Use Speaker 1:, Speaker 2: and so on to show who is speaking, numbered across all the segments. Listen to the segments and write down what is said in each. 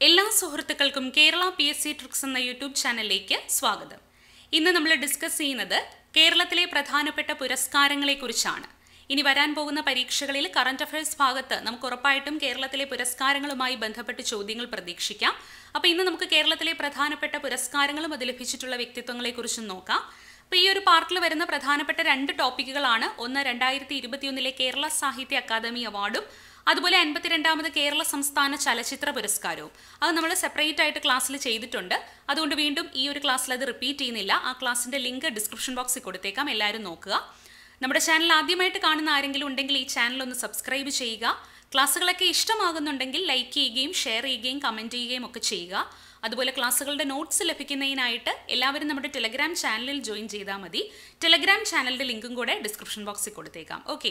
Speaker 1: എല്ലാ സുഹൃത്തുക്കൾക്കും Kerala P S C tricks എന്ന യൂട്യൂബ് ചാനലിലേക്ക് സ്വാഗതം ഇന്ന് നമ്മൾ ഡിസ്കസ് ചെയ്യുന്നത് കേരളത്തിലെ പ്രധാനപ്പെട്ട പുരസ്കാരങ്ങളെക്കുറിച്ചാണ് ഇനി വരാൻ പോകുന്ന പരീക്ഷകളിൽ കറണ്ട് അഫയേഴ്സ് ഭാഗത്ത് നമുക്ക് ഉറപ്പായിട്ടും കേരളത്തിലെ പുരസ്കാരങ്ങളുമായി ബന്ധപ്പെട്ട് ചോദ്യങ്ങൾ പ്രതീക്ഷിക്കാം അപ്പോൾ ഇന്ന് നമുക്ക് കേരളത്തിലെ പ്രധാനപ്പെട്ട പുരസ്കാരങ്ങളും അത് ലഭിച്ചിട്ടുള്ള വ്യക്തിത്വങ്ങളെക്കുറിച്ചും നോക്കാം അപ്പോൾ ഈ ഒരു പാർട്ടിൽ വരുന്ന പ്രധാനപ്പെട്ട രണ്ട് ടോപ്പിക്കുകളാണ് ഒന്ന് രണ്ടായിരത്തി ഇരുപത്തിയൊന്നിലെ കേരള സാഹിത്യ അക്കാദമി അവാർഡും അതുപോലെ അൻപത്തിരണ്ടാമത് കേരള സംസ്ഥാന ചലച്ചിത്ര പുരസ്കാരവും അത് നമ്മൾ സെപ്പറേറ്റ് ആയിട്ട് ക്ലാസ്സിൽ ചെയ്തിട്ടുണ്ട് അതുകൊണ്ട് വീണ്ടും ഈ ഒരു ക്ലാസ്സിൽ അത് റിപ്പീറ്റ് ചെയ്യുന്നില്ല ആ ക്ലാസ്സിൻ്റെ ലിങ്ക് ഡിസ്ക്രിപ്ഷൻ ബോക്സിൽ കൊടുത്തേക്കാം എല്ലാവരും നോക്കുക നമ്മുടെ ചാനൽ ആദ്യമായിട്ട് കാണുന്ന ആരെങ്കിലും ഉണ്ടെങ്കിൽ ഈ ചാനൽ ഒന്ന് സബ്സ്ക്രൈബ് ചെയ്യുക ക്ലാസ്സുകളൊക്കെ ഇഷ്ടമാകുന്നുണ്ടെങ്കിൽ ലൈക്ക് ചെയ്യുകയും ഷെയർ ചെയ്യുകയും കമൻറ്റ് ചെയ്യുകയും ഒക്കെ ചെയ്യുക അതുപോലെ ക്ലാസ്സുകളുടെ നോട്ട്സ് ലഭിക്കുന്നതിനായിട്ട് എല്ലാവരും നമ്മുടെ ടെലഗ്രാം ചാനലിൽ ജോയിൻ ചെയ്താൽ മതി ടെലഗ്രാം ചാനലിൻ്റെ ലിങ്കും കൂടെ ഡിസ്ക്രിപ്ഷൻ ബോക്സിൽ കൊടുത്തേക്കാം ഓക്കെ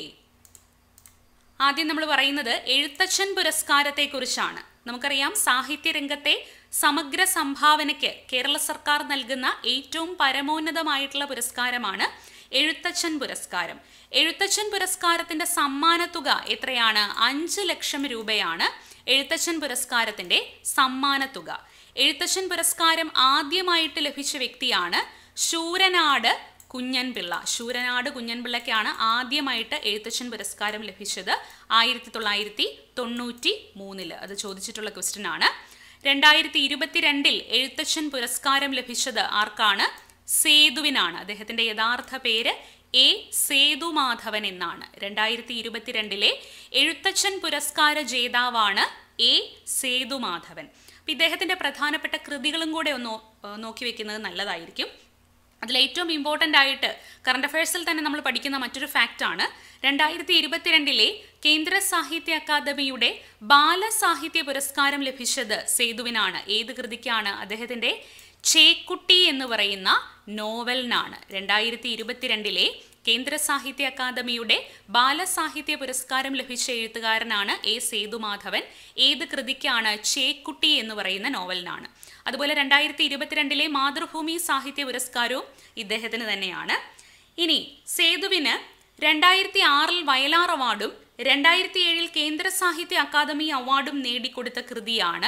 Speaker 1: ആദ്യം നമ്മൾ പറയുന്നത് എഴുത്തച്ഛൻ പുരസ്കാരത്തെക്കുറിച്ചാണ് നമുക്കറിയാം സാഹിത്യരംഗത്തെ സമഗ്ര സംഭാവനയ്ക്ക് കേരള സർക്കാർ നൽകുന്ന ഏറ്റവും പരമോന്നതമായിട്ടുള്ള പുരസ്കാരമാണ് എഴുത്തച്ഛൻ പുരസ്കാരം എഴുത്തച്ഛൻ പുരസ്കാരത്തിന്റെ സമ്മാനത്തുക എത്രയാണ് അഞ്ച് ലക്ഷം രൂപയാണ് എഴുത്തച്ഛൻ പുരസ്കാരത്തിന്റെ സമ്മാനത്തുക എഴുത്തച്ഛൻ പുരസ്കാരം ആദ്യമായിട്ട് ലഭിച്ച വ്യക്തിയാണ് ശൂരനാട് കുഞ്ഞൻപിള്ള ശൂരനാട് കുഞ്ഞൻപിള്ളയ്ക്കാണ് ആദ്യമായിട്ട് എഴുത്തച്ഛൻ പുരസ്കാരം ലഭിച്ചത് ആയിരത്തി തൊള്ളായിരത്തി തൊണ്ണൂറ്റി മൂന്നില് അത് ചോദിച്ചിട്ടുള്ള ക്വസ്റ്റ്യൻ ആണ് രണ്ടായിരത്തി ഇരുപത്തിരണ്ടിൽ എഴുത്തച്ഛൻ പുരസ്കാരം ലഭിച്ചത് ആർക്കാണ് സേതുവിനാണ് അദ്ദേഹത്തിന്റെ യഥാർത്ഥ പേര് എ സേതുമാധവൻ എന്നാണ് രണ്ടായിരത്തി ഇരുപത്തിരണ്ടിലെ എഴുത്തച്ഛൻ പുരസ്കാര ജേതാവാണ് എ സേതുമാധവൻ അപ്പം ഇദ്ദേഹത്തിന്റെ പ്രധാനപ്പെട്ട കൃതികളും കൂടെ ഒന്ന് നോക്കി വെക്കുന്നത് നല്ലതായിരിക്കും അതിൽ ഏറ്റവും ഇമ്പോർട്ടൻ്റ് ആയിട്ട് കറണ്ട് അഫയേഴ്സിൽ തന്നെ നമ്മൾ പഠിക്കുന്ന മറ്റൊരു ഫാക്റ്റാണ് രണ്ടായിരത്തി ഇരുപത്തിരണ്ടിലെ കേന്ദ്ര സാഹിത്യ അക്കാദമിയുടെ ബാലസാഹിത്യ പുരസ്കാരം ലഭിച്ചത് സേതുവിനാണ് ഏത് കൃതിക്കാണ് അദ്ദേഹത്തിൻ്റെ ചേക്കുട്ടി എന്ന് പറയുന്ന നോവലിനാണ് രണ്ടായിരത്തി ഇരുപത്തിരണ്ടിലെ കേന്ദ്ര സാഹിത്യ അക്കാദമിയുടെ ബാലസാഹിത്യ പുരസ്കാരം ലഭിച്ച എഴുത്തുകാരനാണ് എ സേതുമാധവൻ ഏത് കൃതിക്കാണ് ചേക്കുട്ടി എന്ന് പറയുന്ന നോവലിനാണ് അതുപോലെ രണ്ടായിരത്തി ഇരുപത്തിരണ്ടിലെ മാതൃഭൂമി സാഹിത്യ പുരസ്കാരവും ഇദ്ദേഹത്തിന് തന്നെയാണ് ഇനി സേതുവിന് രണ്ടായിരത്തി ആറിൽ വയലാർ അവാർഡും രണ്ടായിരത്തി ഏഴിൽ കേന്ദ്ര സാഹിത്യ അക്കാദമി അവാർഡും നേടിക്കൊടുത്ത കൃതിയാണ്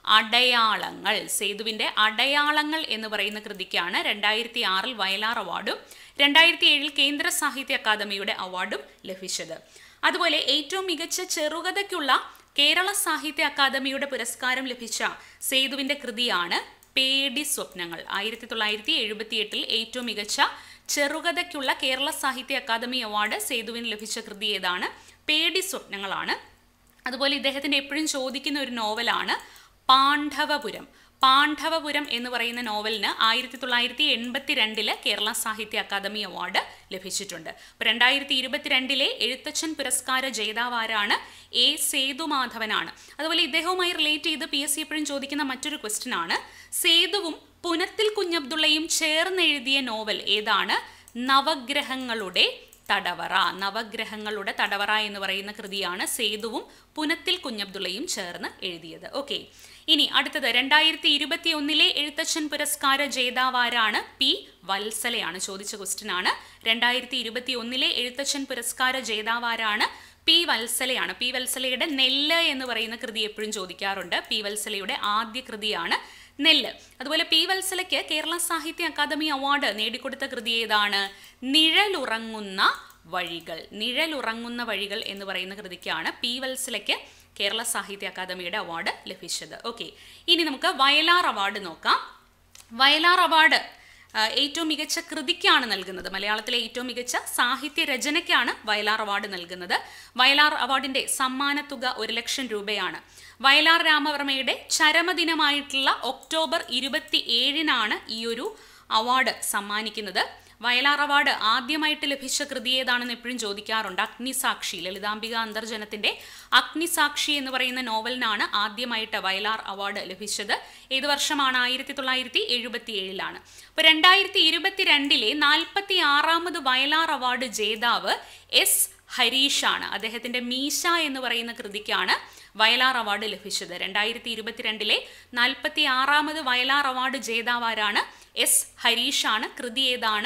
Speaker 1: അടയാളങ്ങൾ സേതുവിൻ്റെ അടയാളങ്ങൾ എന്ന് പറയുന്ന കൃതിക്കാണ് രണ്ടായിരത്തി ആറിൽ വയലാർ അവാർഡും രണ്ടായിരത്തി ഏഴിൽ കേന്ദ്ര സാഹിത്യ അക്കാദമിയുടെ അവാർഡും ലഭിച്ചത് അതുപോലെ ഏറ്റവും മികച്ച ചെറുകഥയ്ക്കുള്ള കേരള സാഹിത്യ അക്കാദമിയുടെ പുരസ്കാരം ലഭിച്ച സേതുവിൻ്റെ കൃതിയാണ് പേടി സ്വപ്നങ്ങൾ ആയിരത്തി തൊള്ളായിരത്തി എഴുപത്തി എട്ടിൽ ഏറ്റവും മികച്ച ചെറുകഥയ്ക്കുള്ള കേരള സാഹിത്യ അക്കാദമി അവാർഡ് സേതുവിന് ലഭിച്ച കൃതി ഏതാണ് പേടി സ്വപ്നങ്ങളാണ് അതുപോലെ ഇദ്ദേഹത്തിന് എപ്പോഴും ചോദിക്കുന്ന ഒരു നോവലാണ് പാണ്ഡവപുരം പാണ്ഡവപുരം എന്ന് പറയുന്ന നോവലിന് ആയിരത്തി തൊള്ളായിരത്തി എൺപത്തി രണ്ടില് കേരള സാഹിത്യ അക്കാദമി അവാർഡ് ലഭിച്ചിട്ടുണ്ട് അപ്പോൾ രണ്ടായിരത്തി ഇരുപത്തിരണ്ടിലെ എഴുത്തച്ഛൻ പുരസ്കാര ജേതാവാരാണ് എ സേതുമാധവനാണ് അതുപോലെ ഇദ്ദേഹവുമായി റിലേറ്റ് ചെയ്ത് പി എസ് സി എപ്പോഴും ചോദിക്കുന്ന മറ്റൊരു ക്വസ്റ്റ്യൻ ആണ് സേതുവും പുനത്തിൽ കുഞ്ഞബ്ദുള്ളയും ചേർന്നെഴുതിയ നോവൽ ഏതാണ് നവഗ്രഹങ്ങളുടെ തടവറ നവഗ്രഹങ്ങളുടെ തടവറ എന്ന് പറയുന്ന കൃതിയാണ് സേതുവും പുനത്തിൽ കുഞ്ഞബ്ദുള്ളയും ചേർന്ന് എഴുതിയത് ഓക്കെ ഇനി അടുത്തത് രണ്ടായിരത്തി ഇരുപത്തി ഒന്നിലെ എഴുത്തച്ഛൻ പുരസ്കാര ജേതാവാരാണ് പി വത്സലയാണ് ചോദിച്ച ക്വസ്റ്റ്യൻ ആണ് രണ്ടായിരത്തി ഇരുപത്തി ഒന്നിലെ എഴുത്തച്ഛൻ പുരസ്കാര ജേതാവാരാണ് പി വത്സലയാണ് പി വത്സലയുടെ നെല്ല് എന്ന് പറയുന്ന കൃതി എപ്പോഴും ചോദിക്കാറുണ്ട് പി വത്സലയുടെ ആദ്യ കൃതിയാണ് നെല്ല് അതുപോലെ പി വത്സലയ്ക്ക് കേരള സാഹിത്യ അക്കാദമി അവാർഡ് നേടിക്കൊടുത്ത കൃതി ഏതാണ് നിഴലുറങ്ങുന്ന വഴികൾ നിഴലുറങ്ങുന്ന വഴികൾ എന്ന് പറയുന്ന കൃതിക്കാണ് പി വത്സലയ്ക്ക് കേരള സാഹിത്യ അക്കാദമിയുടെ അവാർഡ് ലഭിച്ചത് ഓക്കെ ഇനി നമുക്ക് വയലാർ അവാർഡ് നോക്കാം വയലാർ അവാർഡ് ഏറ്റവും മികച്ച കൃതിക്കാണ് നൽകുന്നത് മലയാളത്തിലെ ഏറ്റവും മികച്ച സാഹിത്യ രചനയ്ക്കാണ് വയലാർ അവാർഡ് നൽകുന്നത് വയലാർ അവാർഡിന്റെ സമ്മാനത്തുക ഒരു ലക്ഷം രൂപയാണ് വയലാർ രാമവർമ്മയുടെ ചരമദിനമായിട്ടുള്ള ഒക്ടോബർ ഇരുപത്തി ഏഴിനാണ് ഈ ഒരു അവാർഡ് സമ്മാനിക്കുന്നത് വയലാർ അവാർഡ് ആദ്യമായിട്ട് ലഭിച്ച കൃതി ഏതാണെന്ന് എപ്പോഴും ചോദിക്കാറുണ്ട് അഗ്നിസാക്ഷി ലളിതാംബിക അന്തർജനത്തിന്റെ അഗ്നിസാക്ഷി എന്ന് പറയുന്ന നോവലിനാണ് ആദ്യമായിട്ട് വയലാർ അവാർഡ് ലഭിച്ചത് ഏത് വർഷമാണ് ആയിരത്തി തൊള്ളായിരത്തി എഴുപത്തി ഏഴിലാണ് അപ്പോൾ രണ്ടായിരത്തി ഇരുപത്തിരണ്ടിലെ നാൽപ്പത്തി ആറാമത് വയലാർ അവാർഡ് ജേതാവ് എസ് ഹരീഷാണ് അദ്ദേഹത്തിന്റെ മീശ എന്ന് പറയുന്ന കൃതിക്കാണ് വയലാർ അവാർഡ് ലഭിച്ചത് രണ്ടായിരത്തി ഇരുപത്തിരണ്ടിലെ നാൽപ്പത്തി ആറാമത് വയലാർ അവാർഡ് ജേതാവാരാണ് എസ് ഹരീഷാണ് കൃതി ഏതാണ്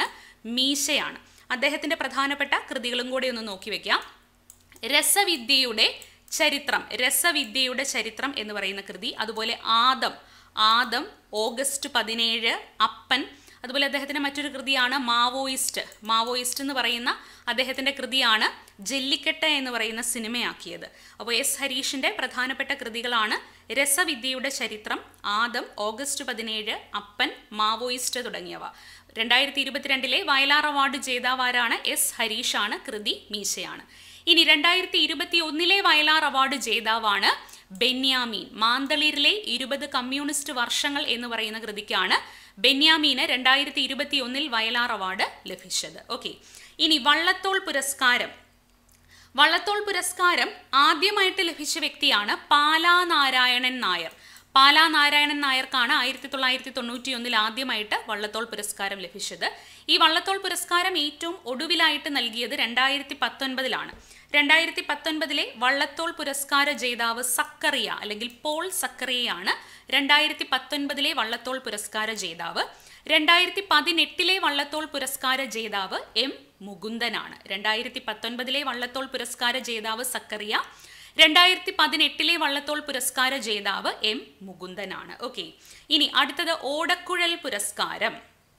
Speaker 1: മീശയാണ് അദ്ദേഹത്തിന്റെ പ്രധാനപ്പെട്ട കൃതികളും കൂടി ഒന്ന് നോക്കി വെക്കാം രസവിദ്യയുടെ ചരിത്രം രസവിദ്യയുടെ ചരിത്രം എന്ന് പറയുന്ന കൃതി അതുപോലെ ആദം ആദം ഓഗസ്റ്റ് പതിനേഴ് അപ്പൻ അതുപോലെ അദ്ദേഹത്തിൻ്റെ മറ്റൊരു കൃതിയാണ് മാവോയിസ്റ്റ് മാവോയിസ്റ്റ് എന്ന് പറയുന്ന അദ്ദേഹത്തിൻ്റെ കൃതിയാണ് ജല്ലിക്കെട്ട് എന്ന് പറയുന്ന സിനിമയാക്കിയത് അപ്പോൾ എസ് ഹരീഷിൻ്റെ പ്രധാനപ്പെട്ട കൃതികളാണ് രസവിദ്യയുടെ ചരിത്രം ആദം ഓഗസ്റ്റ് പതിനേഴ് അപ്പൻ മാവോയിസ്റ്റ് തുടങ്ങിയവ രണ്ടായിരത്തി ഇരുപത്തിരണ്ടിലെ വയലാർ അവാർഡ് ജേതാവാരാണ് എസ് ഹരീഷാണ് കൃതി മീശയാണ് ഇനി രണ്ടായിരത്തി ഇരുപത്തി ഒന്നിലെ വയലാർ അവാർഡ് ജേതാവാണ് ബെന്യാമീൻ മാന്തളിരിലെ ഇരുപത് കമ്മ്യൂണിസ്റ്റ് വർഷങ്ങൾ എന്ന് പറയുന്ന കൃതിക്കാണ് ബെന്യാമീന് രണ്ടായിരത്തി ഇരുപത്തി ഒന്നിൽ വയലാർ അവാർഡ് ലഭിച്ചത് ഓക്കെ ഇനി വള്ളത്തോൾ പുരസ്കാരം വള്ളത്തോൾ പുരസ്കാരം ആദ്യമായിട്ട് ലഭിച്ച വ്യക്തിയാണ് പാലാ നാരായണൻ നായർ പാലാ നാരായണൻ നായർക്കാണ് ആയിരത്തി തൊള്ളായിരത്തി തൊണ്ണൂറ്റി ഒന്നിൽ ആദ്യമായിട്ട് വള്ളത്തോൾ പുരസ്കാരം ലഭിച്ചത് ഈ വള്ളത്തോൾ പുരസ്കാരം ഏറ്റവും ഒടുവിലായിട്ട് നൽകിയത് രണ്ടായിരത്തി പത്തൊൻപതിലാണ് രണ്ടായിരത്തി പത്തൊൻപതിലെ വള്ളത്തോൾ പുരസ്കാര ജേതാവ് സക്കറിയ അല്ലെങ്കിൽ പോൾ സക്കറിയയാണ് രണ്ടായിരത്തി പത്തൊൻപതിലെ വള്ളത്തോൾ പുരസ്കാര ജേതാവ് രണ്ടായിരത്തി പതിനെട്ടിലെ വള്ളത്തോൾ പുരസ്കാര ജേതാവ് എം മുകുന്ദനാണ് രണ്ടായിരത്തി പത്തൊൻപതിലെ വള്ളത്തോൾ പുരസ്കാര ജേതാവ് സക്കറിയ രണ്ടായിരത്തി പതിനെട്ടിലെ വള്ളത്തോൾ പുരസ്കാര ജേതാവ് എം മുകുന്ദനാണ് ഓക്കെ ഇനി അടുത്തത് ഓടക്കുഴൽ പുരസ്കാരം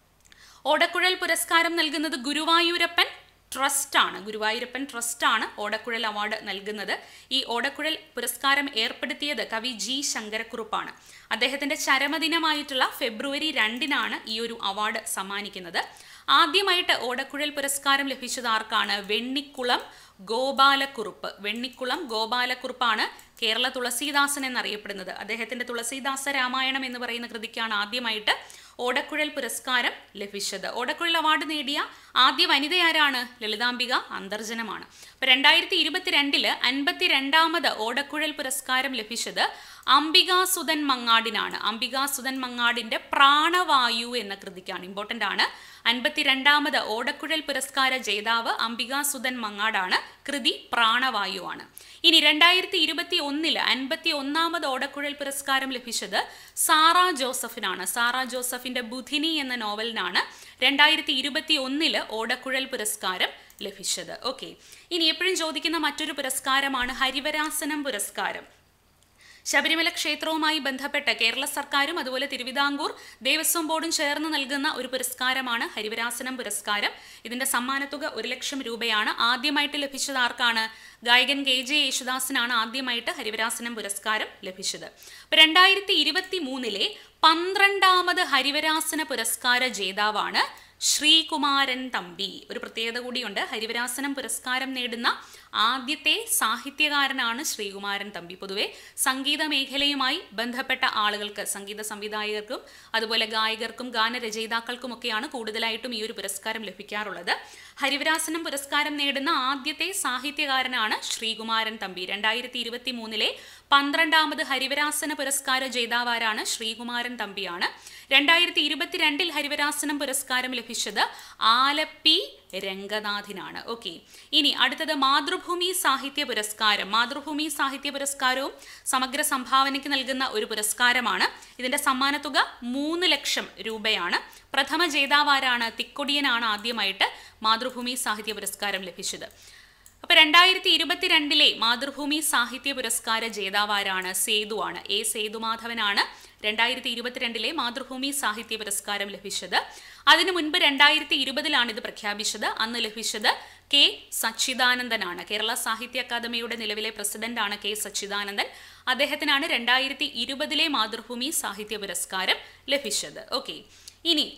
Speaker 1: ഓടക്കുഴൽ പുരസ്കാരം നൽകുന്നത് ഗുരുവായൂരപ്പൻ ട്രസ്റ്റാണ് ഗുരുവായൂരപ്പൻ ട്രസ്റ്റാണ് ഓടക്കുഴൽ അവാർഡ് നൽകുന്നത് ഈ ഓടക്കുഴൽ പുരസ്കാരം ഏർപ്പെടുത്തിയത് കവി ജി ശങ്കരക്കുറുപ്പാണ് അദ്ദേഹത്തിന്റെ ചരമദിനമായിട്ടുള്ള ഫെബ്രുവരി രണ്ടിനാണ് ഈ ഒരു അവാർഡ് സമ്മാനിക്കുന്നത് ആദ്യമായിട്ട് ഓടക്കുഴൽ പുരസ്കാരം ലഭിച്ചത് ആർക്കാണ് വെണ്ണിക്കുളം ഗോപാലക്കുറുപ്പ് വെണ്ണിക്കുളം ഗോപാലക്കുറുപ്പാണ് കേരള തുളസീദാസൻ എന്നറിയപ്പെടുന്നത് അദ്ദേഹത്തിന്റെ തുളസീദാസ രാമായണം എന്ന് പറയുന്ന കൃതിക്കാണ് ആദ്യമായിട്ട് ഓടക്കുഴൽ പുരസ്കാരം ലഭിച്ചത് ഓടക്കുഴൽ അവാർഡ് നേടിയ ആദ്യ വനിത ആരാണ് ലളിതാംബിക അന്തർജനമാണ് അപ്പൊ രണ്ടായിരത്തി ഇരുപത്തിരണ്ടില് അൻപത്തിരണ്ടാമത് ഓടക്കുഴൽ പുരസ്കാരം ലഭിച്ചത് അംബികാസുധൻ മങ്ങാടിനാണ് അംബികാസുധൻ മങ്ങാടിന്റെ പ്രാണവായു എന്ന കൃതിക്കാണ് ഇമ്പോർട്ടൻ്റ് ആണ് അൻപത്തിരണ്ടാമത് ഓടക്കുഴൽ പുരസ്കാര ജേതാവ് അംബികാസുധൻ മങ്ങാടാണ് കൃതി പ്രാണവായുവാണ് ഇനി രണ്ടായിരത്തി ഇരുപത്തി ഒന്നില് അൻപത്തി ഒന്നാമത് ഓടക്കുഴൽ പുരസ്കാരം ലഭിച്ചത് സാറ ജോസഫിനാണ് സാറ ജോസഫിന്റെ ബുധിനി എന്ന നോവലിനാണ് രണ്ടായിരത്തി ഇരുപത്തി ഒന്നില് ഓടക്കുഴൽ പുരസ്കാരം ലഭിച്ചത് ഓക്കെ ഇനി എപ്പോഴും ചോദിക്കുന്ന മറ്റൊരു പുരസ്കാരമാണ് ഹരിവരാസനം പുരസ്കാരം ശബരിമല ക്ഷേത്രവുമായി ബന്ധപ്പെട്ട് കേരള സർക്കാരും അതുപോലെ തിരുവിതാംകൂർ ദേവസ്വം ബോർഡും ചേർന്ന് നൽകുന്ന ഒരു പുരസ്കാരമാണ് ഹരിവരാസനം പുരസ്കാരം ഇതിന്റെ സമ്മാനത്തുക ഒരു ലക്ഷം രൂപയാണ് ആദ്യമായിട്ട് ലഭിച്ചത് ആർക്കാണ് ഗായകൻ കെ ജെ യേശുദാസിനാണ് ആദ്യമായിട്ട് ഹരിവരാസനം പുരസ്കാരം ലഭിച്ചത് അപ്പൊ രണ്ടായിരത്തി ഇരുപത്തി മൂന്നിലെ പന്ത്രണ്ടാമത് ഹരിവരാസന പുരസ്കാര ജേതാവാണ് ശ്രീകുമാരൻ തമ്പി ഒരു പ്രത്യേകത കൂടിയുണ്ട് ഹരിവരാസനം പുരസ്കാരം നേടുന്ന ആദ്യത്തെ സാഹിത്യകാരനാണ് ശ്രീകുമാരൻ തമ്പി പൊതുവെ സംഗീത മേഖലയുമായി ബന്ധപ്പെട്ട ആളുകൾക്ക് സംഗീത സംവിധായകർക്കും അതുപോലെ ഗായകർക്കും ഗാനരചയിതാക്കൾക്കുമൊക്കെയാണ് കൂടുതലായിട്ടും ഈ ഒരു പുരസ്കാരം ലഭിക്കാറുള്ളത് ഹരിവരാസനം പുരസ്കാരം നേടുന്ന ആദ്യത്തെ സാഹിത്യകാരനാണ് ശ്രീകുമാരൻ തമ്പി രണ്ടായിരത്തി ഇരുപത്തി മൂന്നിലെ പന്ത്രണ്ടാമത് ഹരിവരാസന പുരസ്കാര ജേതാവാരാണ് ശ്രീകുമാരൻ തമ്പിയാണ് രണ്ടായിരത്തി ഇരുപത്തിരണ്ടിൽ ഹരിവരാസനം പുരസ്കാരം ലഭിച്ചത് ആലപ്പി രംഗനാഥിനാണ് ഓക്കെ ഇനി അടുത്തത് മാതൃഭൂമി സാഹിത്യ പുരസ്കാരം മാതൃഭൂമി സാഹിത്യ പുരസ്കാരവും സമഗ്ര സംഭാവനയ്ക്ക് നൽകുന്ന ഒരു പുരസ്കാരമാണ് ഇതിന്റെ സമ്മാനത്തുക മൂന്ന് ലക്ഷം രൂപയാണ് പ്രഥമ ജേതാവാരാണ് തിക്കൊടിയനാണ് ആദ്യമായിട്ട് മാതൃഭൂമി സാഹിത്യ പുരസ്കാരം ലഭിച്ചത് അപ്പൊ രണ്ടായിരത്തി ഇരുപത്തിരണ്ടിലെ മാതൃഭൂമി സാഹിത്യ പുരസ്കാര ജേതാവാരാണ് സേതുവാണ് എ സേതുമാധവനാണ് രണ്ടായിരത്തി ഇരുപത്തിരണ്ടിലെ മാതൃഭൂമി സാഹിത്യ പുരസ്കാരം ലഭിച്ചത് അതിനു മുൻപ് രണ്ടായിരത്തി ഇരുപതിലാണ് ഇത് പ്രഖ്യാപിച്ചത് അന്ന് ലഭിച്ചത് കെ സച്ചിദാനന്ദനാണ് കേരള സാഹിത്യ അക്കാദമിയുടെ നിലവിലെ പ്രസിഡന്റാണ് കെ സച്ചിദാനന്ദൻ അദ്ദേഹത്തിനാണ് രണ്ടായിരത്തി ഇരുപതിലെ മാതൃഭൂമി സാഹിത്യ പുരസ്കാരം ലഭിച്ചത് ഓക്കെ ഇനി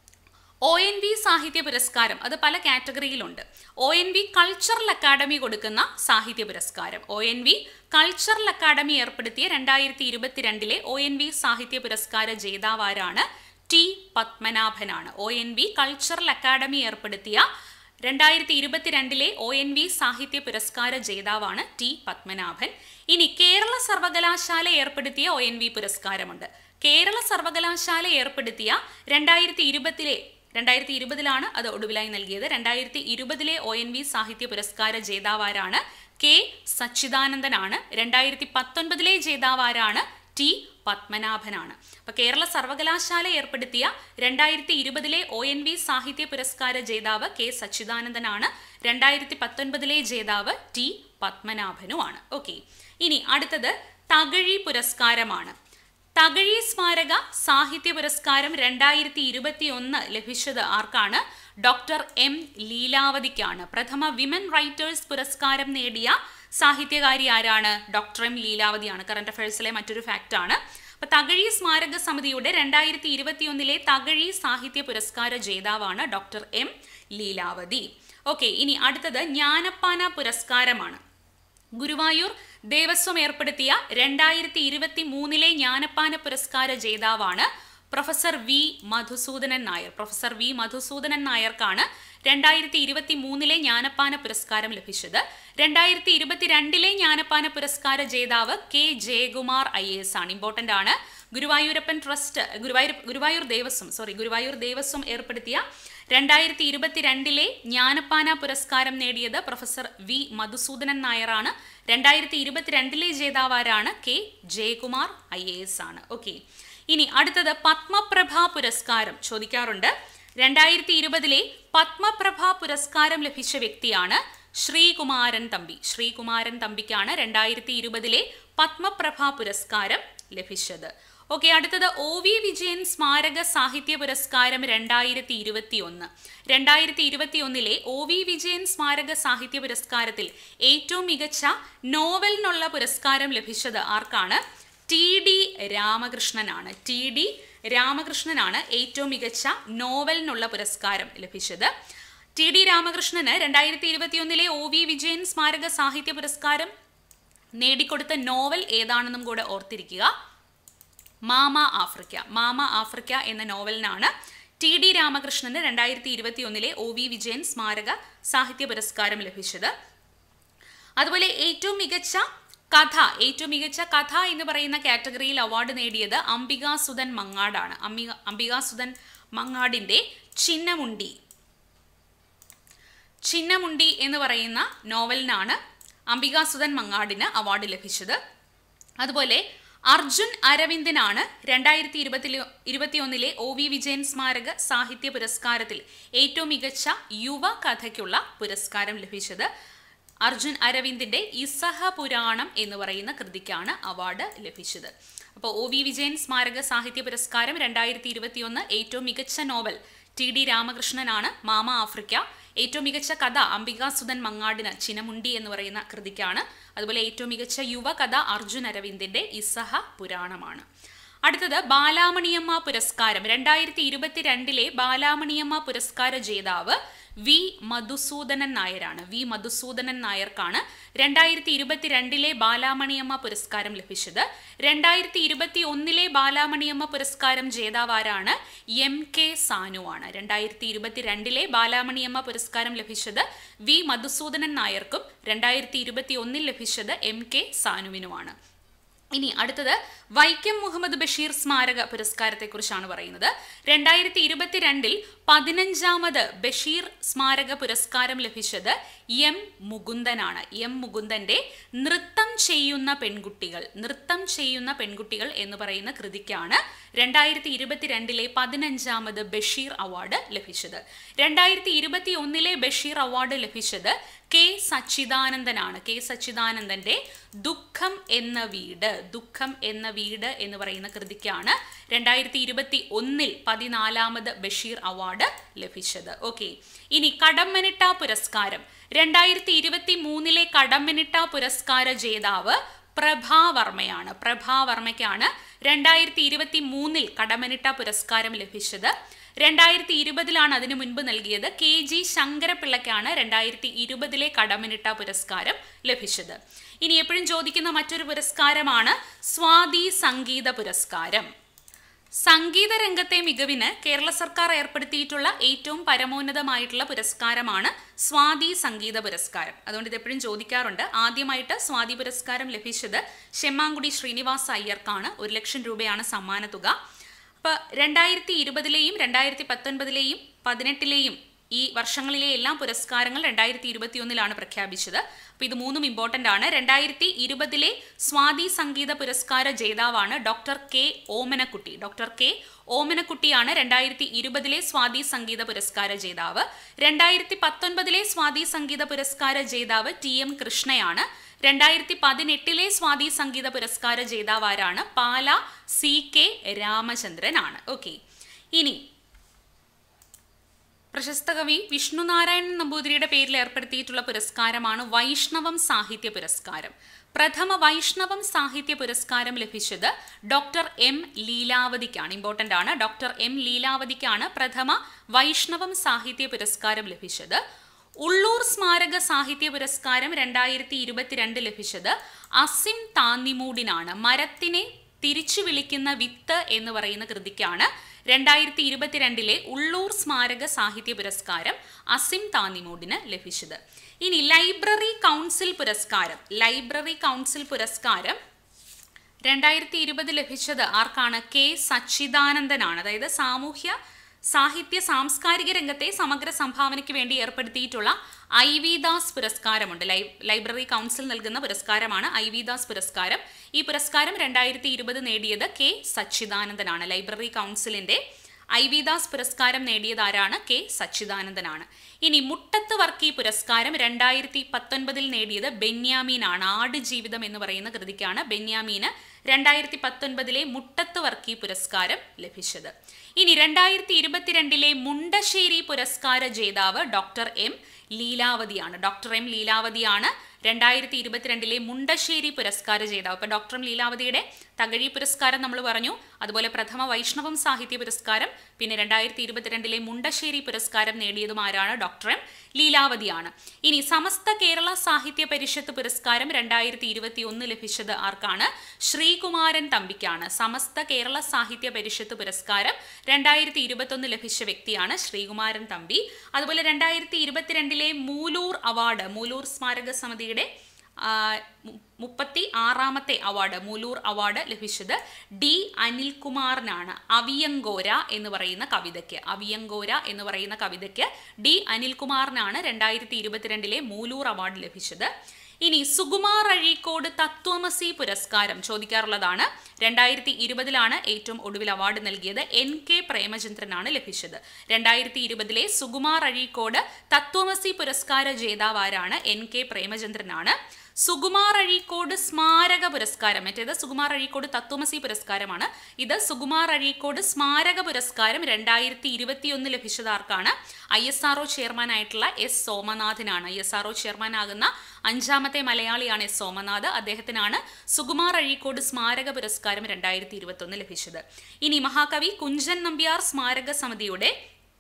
Speaker 1: ഒ എൻ വി സാഹിത്യ പുരസ്കാരം അത് പല കാറ്റഗറിയിലുണ്ട് O N V cultural academy കൊടുക്കുന്ന സാഹിത്യ പുരസ്കാരം O N V cultural academy ഏർപ്പെടുത്തിയ രണ്ടായിരത്തി ഇരുപത്തിരണ്ടിലെ ഒ എൻ വി സാഹിത്യ പുരസ്കാര ജേതാവാരാണ് ടി പത്മനാഭനാണ് O N V cultural academy ഏർപ്പെടുത്തിയ രണ്ടായിരത്തി ഇരുപത്തിരണ്ടിലെ ഒ എൻ വി സാഹിത്യ പുരസ്കാര ജേതാവാണ് ടി പത്മനാഭൻ ഇനി കേരള സർവകലാശാല ഏർപ്പെടുത്തിയ ഒ എൻ വി പുരസ്കാരമുണ്ട് കേരള സർവകലാശാല ഏർപ്പെടുത്തിയ രണ്ടായിരത്തി ഇരുപത്തിലെ രണ്ടായിരത്തി ഇരുപതിലാണ് അത് ഒടുവിലായി നൽകിയത് രണ്ടായിരത്തി ഇരുപതിലെ ഒ എൻ വി സാഹിത്യ പുരസ്കാര ജേതാവാരാണ് കെ സച്ചിദാനന്ദനാണ് രണ്ടായിരത്തി പത്തൊൻപതിലെ ജേതാവാരാണ് ടി പത്മനാഭനാണ് അപ്പൊ കേരള സർവകലാശാല ഏർപ്പെടുത്തിയ രണ്ടായിരത്തി ഇരുപതിലെ ഒ എൻ വി സാഹിത്യ പുരസ്കാര ജേതാവ് കെ സച്ചിദാനന്ദനാണ് രണ്ടായിരത്തി പത്തൊൻപതിലെ ജേതാവ് ടി പത്മനാഭനുമാണ് ഓക്കെ ഇനി അടുത്തത് തകഴി പുരസ്കാരമാണ് തകഴി സ്മാരക സാഹിത്യ പുരസ്കാരം രണ്ടായിരത്തി ഇരുപത്തി ഒന്ന് ലഭിച്ചത് ആർക്കാണ് ഡോക്ടർ എം ലീലാവതിക്കാണ് പ്രഥമ വിമൻ റൈറ്റേഴ്സ് പുരസ്കാരം നേടിയ സാഹിത്യകാരി ആരാണ് ഡോക്ടർ എം ലീലാവതിയാണ് കറണ്ട് അഫയേഴ്സിലെ മറ്റൊരു ഫാക്റ്റ് ആണ് അപ്പൊ തകഴി സ്മാരക സമിതിയുടെ രണ്ടായിരത്തി ഇരുപത്തിയൊന്നിലെ തകഴി സാഹിത്യ പുരസ്കാര ജേതാവാണ് ഡോക്ടർ എം ലീലാവതി ഓക്കെ ഇനി അടുത്തത് ജ്ഞാനപ്പാന പുരസ്കാരമാണ് ഗുരുവായൂർ ദേവസ്വം ഏർപ്പെടുത്തിയ രണ്ടായിരത്തി ഇരുപത്തി മൂന്നിലെ ജ്ഞാനപ്പാന പുരസ്കാര ജേതാവാണ് professor V Madhusoodanan Nair professor V Madhusoodanan നായർക്കാണ് രണ്ടായിരത്തി ഇരുപത്തി മൂന്നിലെ ജ്ഞാനപ്പാന പുരസ്കാരം ലഭിച്ചത് രണ്ടായിരത്തി ഇരുപത്തിരണ്ടിലെ ജ്ഞാനപ്പാന പുരസ്കാര ജേതാവ് കെ ജയകുമാർ ഐ എസ് ആണ് ഇമ്പോർട്ടന്റ് ആണ് ഗുരുവായൂരപ്പൻ ട്രസ്റ്റ് ഗുരുവായൂർ ഗുരുവായൂർ ദേവസ്വം സോറി ഗുരുവായൂർ ദേവസ്വം ഏർപ്പെടുത്തിയ രണ്ടായിരത്തി ഇരുപത്തിരണ്ടിലെ ജ്ഞാനപ്പാന പുരസ്കാരം നേടിയത് പ്രൊഫസർ വി മധുസൂദനൻ നായരാണ് രണ്ടായിരത്തി ഇരുപത്തിരണ്ടിലെ ജേതാവാരാണ് K Jayakumar I A S ആണ് ഓക്കെ ഇനി അടുത്തത് പത്മപ്രഭ പുരസ്കാരം ചോദിക്കാറുണ്ട് രണ്ടായിരത്തി ഇരുപതിലെ പത്മപ്രഭ പുരസ്കാരം ലഭിച്ച വ്യക്തിയാണ് ശ്രീകുമാരൻ തമ്പി ശ്രീകുമാരൻ തമ്പിക്കാണ് രണ്ടായിരത്തി ഇരുപതിലെ പത്മപ്രഭ പുരസ്കാരം ലഭിച്ചത് ഓക്കെ അടുത്തത് ഒ വി വിജയൻ സ്മാരക സാഹിത്യ പുരസ്കാരം രണ്ടായിരത്തി ഇരുപത്തി ഒന്ന് രണ്ടായിരത്തി ഇരുപത്തി ഒന്നിലെ ഒ വി വിജയൻ സ്മാരക സാഹിത്യ പുരസ്കാരത്തിൽ ഏറ്റവും മികച്ച നോവലിനുള്ള പുരസ്കാരം ലഭിച്ചത് ആർക്കാണ് ടി ഡി രാമകൃഷ്ണനാണ് ടി ഡി രാമകൃഷ്ണനാണ് ഏറ്റവും മികച്ച നോവലിനുള്ള പുരസ്കാരം ലഭിച്ചത് ടി ഡി രാമകൃഷ്ണന് രണ്ടായിരത്തി ഇരുപത്തിയൊന്നിലെ ഒ വി വിജയൻ സ്മാരക സാഹിത്യ പുരസ്കാരം നേടിക്കൊടുത്ത നോവൽ ഏതാണെന്നും കൂടെ ഓർത്തിരിക്കുക മാമ ആഫ്രിക്ക മാമ ആഫ്രിക്ക എന്ന നോവലിനാണ് ടി ഡി രാമകൃഷ്ണന് രണ്ടായിരത്തി ഇരുപത്തി ഒന്നിലെ ഒ വി വിജയൻ സ്മാരക സാഹിത്യ പുരസ്കാരം ലഭിച്ചത് അതുപോലെ ഏറ്റവും മികച്ച കഥ ഏറ്റവും മികച്ച കഥ എന്ന് പറയുന്ന കാറ്റഗറിയിൽ അവാർഡ് നേടിയത് അംബികാസുധൻ മങ്ങാടാണ് അംബിക അംബികാസുധൻ മങ്ങാടിന്റെ ചിന്നമുണ്ടി ചിന്നമുണ്ടി എന്ന് പറയുന്ന നോവലിനാണ് അംബികാസുധൻ മങ്ങാടിന് അവാർഡ് ലഭിച്ചത് അതുപോലെ അർജുൻ അരവിന്ദനാണ് രണ്ടായിരത്തി ഇരുപത്തി ഇരുപത്തിയൊന്നിലെ ഒ വി വിജയൻ സ്മാരക സാഹിത്യ പുരസ്കാരത്തിൽ ഏറ്റവും മികച്ച യുവ കഥയ്ക്കുള്ള പുരസ്കാരം ലഭിച്ചത് അർജുൻ അരവിന്ദിന്റെ ഇസഹ പുരാണം എന്ന് പറയുന്ന കൃതിക്കാണ് അവാർഡ് ലഭിച്ചത് അപ്പോൾ ഒ വി വിജയൻ സ്മാരക സാഹിത്യ പുരസ്കാരം രണ്ടായിരത്തി ഇരുപത്തിയൊന്ന് ഏറ്റവും മികച്ച നോവൽ ടി ഡി രാമകൃഷ്ണനാണ് മാമ ആഫ്രിക്ക ഏറ്റവും മികച്ച കഥ അംബികാസുധൻ മങ്ങാടിന് ചിനമുണ്ടി എന്ന് പറയുന്ന കൃതിക്കാണ് അതുപോലെ ഏറ്റവും മികച്ച യുവകഥ അർജുൻ അരവിന്ദിന്റെ ഇസഹ പുരാണമാണ് അടുത്തത് ബാലാമണിയമ്മ പുരസ്കാരം രണ്ടായിരത്തി ഇരുപത്തിരണ്ടിലെ ബാലാമണിയമ്മ പുരസ്കാര ജേതാവ് വി മധുസൂദനൻ നായരാണ് വി മധുസൂദനൻ നായർക്കാണ് രണ്ടായിരത്തി ഇരുപത്തിരണ്ടിലെ ബാലാമണിയമ്മ പുരസ്കാരം ലഭിച്ചത് രണ്ടായിരത്തി ഇരുപത്തി ഒന്നിലെ ബാലാമണിയമ്മ പുരസ്കാരം ജേതാവാരാണ് എം കെ സാനുവാണ് രണ്ടായിരത്തി ഇരുപത്തിരണ്ടിലെ ബാലാമണിയമ്മ പുരസ്കാരം ലഭിച്ചത് വി മധുസൂദനൻ നായർക്കും രണ്ടായിരത്തി ഇരുപത്തി ഒന്നിൽ ലഭിച്ചത് എം കെ സാനുവിനുമാണ് ഇനി അടുത്തത് വൈക്കം മുഹമ്മദ് ബഷീർ സ്മാരക പുരസ്കാരത്തെക്കുറിച്ചാണ് പറയുന്നത് രണ്ടായിരത്തി ഇരുപത്തിരണ്ടിൽ പതിനഞ്ചാമത് ബഷീർ സ്മാരക പുരസ്കാരം ലഭിച്ചത് എം മുകുന്ദനാണ് എം മുകുന്ദന്റെ നൃത്തം ചെയ്യുന്ന പെൺകുട്ടികൾ നൃത്തം ചെയ്യുന്ന പെൺകുട്ടികൾ എന്ന് പറയുന്ന കൃതിക്കാണ് രണ്ടായിരത്തി ഇരുപത്തിരണ്ടിലെ പതിനഞ്ചാമത് ബഷീർ അവാർഡ് ലഭിച്ചത് രണ്ടായിരത്തി ഇരുപത്തി ഒന്നിലെ ബഷീർ അവാർഡ് ലഭിച്ചത് കെ സച്ചിദാനന്ദനാണ് കെ സച്ചിദാനന്ദന്റെ ദുഃഖം എന്ന വീട് ദുഃഖം എന്ന വീട് എന്ന് പറയുന്ന കൃതിക്കാണ് രണ്ടായിരത്തി ഇരുപത്തി ഒന്നിൽ പതിനാലാമത് ബഷീർ അവാർഡ് ലഭിച്ചത് ഓക്കെ ഇനി കടമ്മനിട്ട പുരസ്കാരം രണ്ടായിരത്തി ഇരുപത്തി മൂന്നിലെ കടമ്മനിട്ട പുരസ്കാര ജേതാവ് പ്രഭാവർമ്മയാണ് പ്രഭാവർമ്മയ്ക്കാണ് രണ്ടായിരത്തി ഇരുപത്തി മൂന്നിൽ കടമനിട്ട പുരസ്കാരം ലഭിച്ചത് രണ്ടായിരത്തി ഇരുപതിലാണ് അതിനു മുൻപ് നൽകിയത് കെ ജി ശങ്കരപിള്ളയ്ക്കാണ് രണ്ടായിരത്തി ഇരുപതിലെ കടമനിട്ട പുരസ്കാരം ലഭിച്ചത് ഇനി എപ്പോഴും ചോദിക്കുന്ന മറ്റൊരു പുരസ്കാരമാണ് സ്വാതി സംഗീത പുരസ്കാരം സംഗീത രംഗത്തെ മികവിന് കേരള സർക്കാർ ഏർപ്പെടുത്തിയിട്ടുള്ള ഏറ്റവും പരമോന്നതമായിട്ടുള്ള പുരസ്കാരമാണ് സ്വാതി സംഗീത പുരസ്കാരം അതുകൊണ്ട് ഇത് എപ്പോഴും ചോദിക്കാറുണ്ട് ആദ്യമായിട്ട് സ്വാതി പുരസ്കാരം ലഭിച്ചത് ശെമ്മാങ്കുടി ശ്രീനിവാസ അയ്യർക്കാണ് ഒരു ലക്ഷം രൂപയാണ് സമ്മാനത്തുക അപ്പോൾ രണ്ടായിരത്തി ഇരുപതിലെയും രണ്ടായിരത്തി പത്തൊൻപതിലെയും പതിനെട്ടിലെയും ഈ വർഷങ്ങളിലെ എല്ലാ പുരസ്കാരങ്ങൾ രണ്ടായിരത്തി ഇരുപത്തി ഒന്നിലാണ് പ്രഖ്യാപിച്ചത് അപ്പോൾ ഇത് മൂന്നും ഇമ്പോർട്ടൻ്റ് ആണ് രണ്ടായിരത്തി ഇരുപതിലെ സ്വാതി സംഗീത പുരസ്കാര ജേതാവാണ് doctor K Omanakutty doctor K ഓമനക്കുട്ടിയാണ് രണ്ടായിരത്തി ഇരുപതിലെ സ്വാതി സംഗീത പുരസ്കാര ജേതാവ് രണ്ടായിരത്തി പത്തൊൻപതിലെ സ്വാതി സംഗീത പുരസ്കാര ജേതാവ് ടി എം കൃഷ്ണയാണ് രണ്ടായിരത്തി പതിനെട്ടിലെ സ്വാതി സംഗീത പുരസ്കാര ജേതാവാരാണ് പാല സി കെ രാമചന്ദ്രനാണ് ഓക്കെ ഇനി പ്രശസ്ത കവി വിഷ്ണുനാരായണൻ നമ്പൂതിരിയുടെ പേരിൽ ഏർപ്പെടുത്തിയിട്ടുള്ള പുരസ്കാരമാണ് വൈഷ്ണവം സാഹിത്യ പുരസ്കാരം പ്രഥമ വൈഷ്ണവം സാഹിത്യ പുരസ്കാരം ലഭിച്ചത് ഡോക്ടർ എം ലീലാവതിക്കാണ് ഇമ്പോർട്ടൻ്റ് ആണ് ഡോക്ടർ എം ലീലാവതിക്കാണ് പ്രഥമ വൈഷ്ണവം സാഹിത്യ പുരസ്കാരം ലഭിച്ചത് ഉള്ളൂർ സ്മാരക സാഹിത്യ പുരസ്കാരം രണ്ടായിരത്തി ഇരുപത്തിരണ്ട് ലഭിച്ചത് അസിം താന്നിമൂടിനാണ് മരത്തിനെ തിരിച്ചു വിളിക്കുന്ന വിത്ത് എന്ന് പറയുന്ന കൃതിക്കാണ് രണ്ടായിരത്തി ഇരുപത്തിരണ്ടിലെ ഉള്ളൂർ സ്മാരക സാഹിത്യ പുരസ്കാരം അസിം താന്നിമൂടിന് ലഭിച്ചത് ഇനി ലൈബ്രറി കൗൺസിൽ പുരസ്കാരം ലൈബ്രറി കൗൺസിൽ പുരസ്കാരം രണ്ടായിരത്തി ഇരുപത് ലഭിച്ചത് ആർക്കാണ് കെ സച്ചിദാനന്ദനാണ് അതായത് സാമൂഹ്യ സാഹിത്യ സാംസ്കാരിക രംഗത്തെ സമഗ്ര സംഭാവനയ്ക്ക് വേണ്ടി ഏർപ്പെടുത്തിയിട്ടുള്ള ഐ വി ദാസ് പുരസ്കാരമുണ്ട് ലൈ ലൈബ്രറി കൗൺസിൽ നൽകുന്ന പുരസ്കാരമാണ് ഐ വി ദാസ് പുരസ്കാരം ഈ പുരസ്കാരം രണ്ടായിരത്തി ഇരുപത് നേടിയത് കെ സച്ചിദാനന്ദനാണ് ലൈബ്രറി കൗൺസിലിന്റെ ഐ വി ദാസ് പുരസ്കാരം നേടിയത് ആരാണ് കെ സച്ചിദാനന്ദനാണ് ഇനി മുട്ടത്ത് വർക്കി പുരസ്കാരം രണ്ടായിരത്തി പത്തൊൻപതിൽ നേടിയത് ബെന്യാമീനാണ് ആട് ജീവിതം എന്ന് പറയുന്ന കൃതിക്കാണ് ബെന്യാമീന് രണ്ടായിരത്തി പത്തൊൻപതിലെ മുട്ടത്ത് വർക്കി പുരസ്കാരം ലഭിച്ചത് ഇനി രണ്ടായിരത്തി ഇരുപത്തിരണ്ടിലെ മുണ്ടശ്ശേരി പുരസ്കാര ജേതാവ് ഡോക്ടർ എം ലീലാവതിയാണ് ഡോക്ടർ എം ലീലാവതിയാണ് രണ്ടായിരത്തി ഇരുപത്തിരണ്ടിലെ മുണ്ടശ്ശേരി പുരസ്കാര ജേതാവ് ഇപ്പൊ ഡോക്ടർ എം ലീലാവതിയുടെ തകഴി പുരസ്കാരം നമ്മൾ പറഞ്ഞു അതുപോലെ പ്രഥമ വൈഷ്ണവം സാഹിത്യ പുരസ്കാരം പിന്നെ രണ്ടായിരത്തി ഇരുപത്തിരണ്ടിലെ മുണ്ടശ്ശേരി പുരസ്കാരം നേടിയതും ആരാണ് ഡോക്ടർ എം ലീലാവതിയാണ് ഇനി സമസ്ത കേരള സാഹിത്യ പരിഷത്ത് പുരസ്കാരം രണ്ടായിരത്തി ഇരുപത്തി ഒന്ന് ലഭിച്ചത് ആർക്കാണ് ശ്രീകുമാരൻ തമ്പിക്കാണ് സമസ്ത കേരള സാഹിത്യ പരിഷത്ത് പുരസ്കാരം രണ്ടായിരത്തി ഇരുപത്തൊന്ന് ലഭിച്ച വ്യക്തിയാണ് ശ്രീകുമാരൻ തമ്പി അതുപോലെ രണ്ടായിരത്തി ഇരുപത്തിരണ്ടിലെ മൂലൂർ അവാർഡ് മൂലൂർ സ്മാരക സമിതിയുടെ ആ, മു- മുപ്പത്തി ആറാമത്തെ അവാർഡ് മൂലൂർ അവാർഡ് ലഭിച്ചത് ഡി അനിൽകുമാറിനാണ് അവിയങ്കോര എന്ന് പറയുന്ന കവിതയ്ക്ക് അവിയങ്കോര എന്ന് പറയുന്ന കവിതയ്ക്ക് ഡി അനിൽകുമാറിനാണ് രണ്ടായിരത്തി ഇരുപത്തിരണ്ടിലെ മൂലൂർ അവാർഡ് ലഭിച്ചത് ഇനി സുകുമാർ അഴീക്കോട് തത്വമസി പുരസ്കാരം ചോദിക്കാറുള്ളതാണ് രണ്ടായിരത്തി ഇരുപതിലാണ് ഏറ്റവും ഒടുവിൽ അവാർഡ് നൽകിയത് എൻ കെ പ്രേമചന്ദ്രനാണ് ലഭിച്ചത് രണ്ടായിരത്തി ഇരുപതിലെ സുകുമാർ അഴീക്കോട് തത്വമസി പുരസ്കാര ജേതാവാരാണ് എൻ കെ പ്രേമചന്ദ്രനാണ് സുകുമാർ അഴീക്കോട് സ്മാരക പുരസ്കാരം മറ്റേത് സുകുമാർ അഴീക്കോട് തത്വമസി പുരസ്കാരമാണ് ഇത് സുകുമാർ അഴീക്കോട് സ്മാരക പുരസ്കാരം രണ്ടായിരത്തി ഇരുപത്തിയൊന്ന് ലഭിച്ചത് ആർക്കാണ് ഐ എസ് ആർ ചെയർമാൻ ആയിട്ടുള്ള എസ് സോമനാഥിനാണ് ഐ എസ് ആർ ചെയർമാൻ ആകുന്ന അഞ്ചാമത്തെ മലയാളിയാണ് എസ് സോമനാഥ് അദ്ദേഹത്തിനാണ് സുകുമാർ അഴീക്കോട് സ്മാരക പുരസ്കാരം രണ്ടായിരത്തി ഇരുപത്തൊന്ന് ലഭിച്ചത് ഇനി മഹാകവി കുഞ്ചൻ നമ്പ്യാർ സ്മാരക സമിതിയുടെ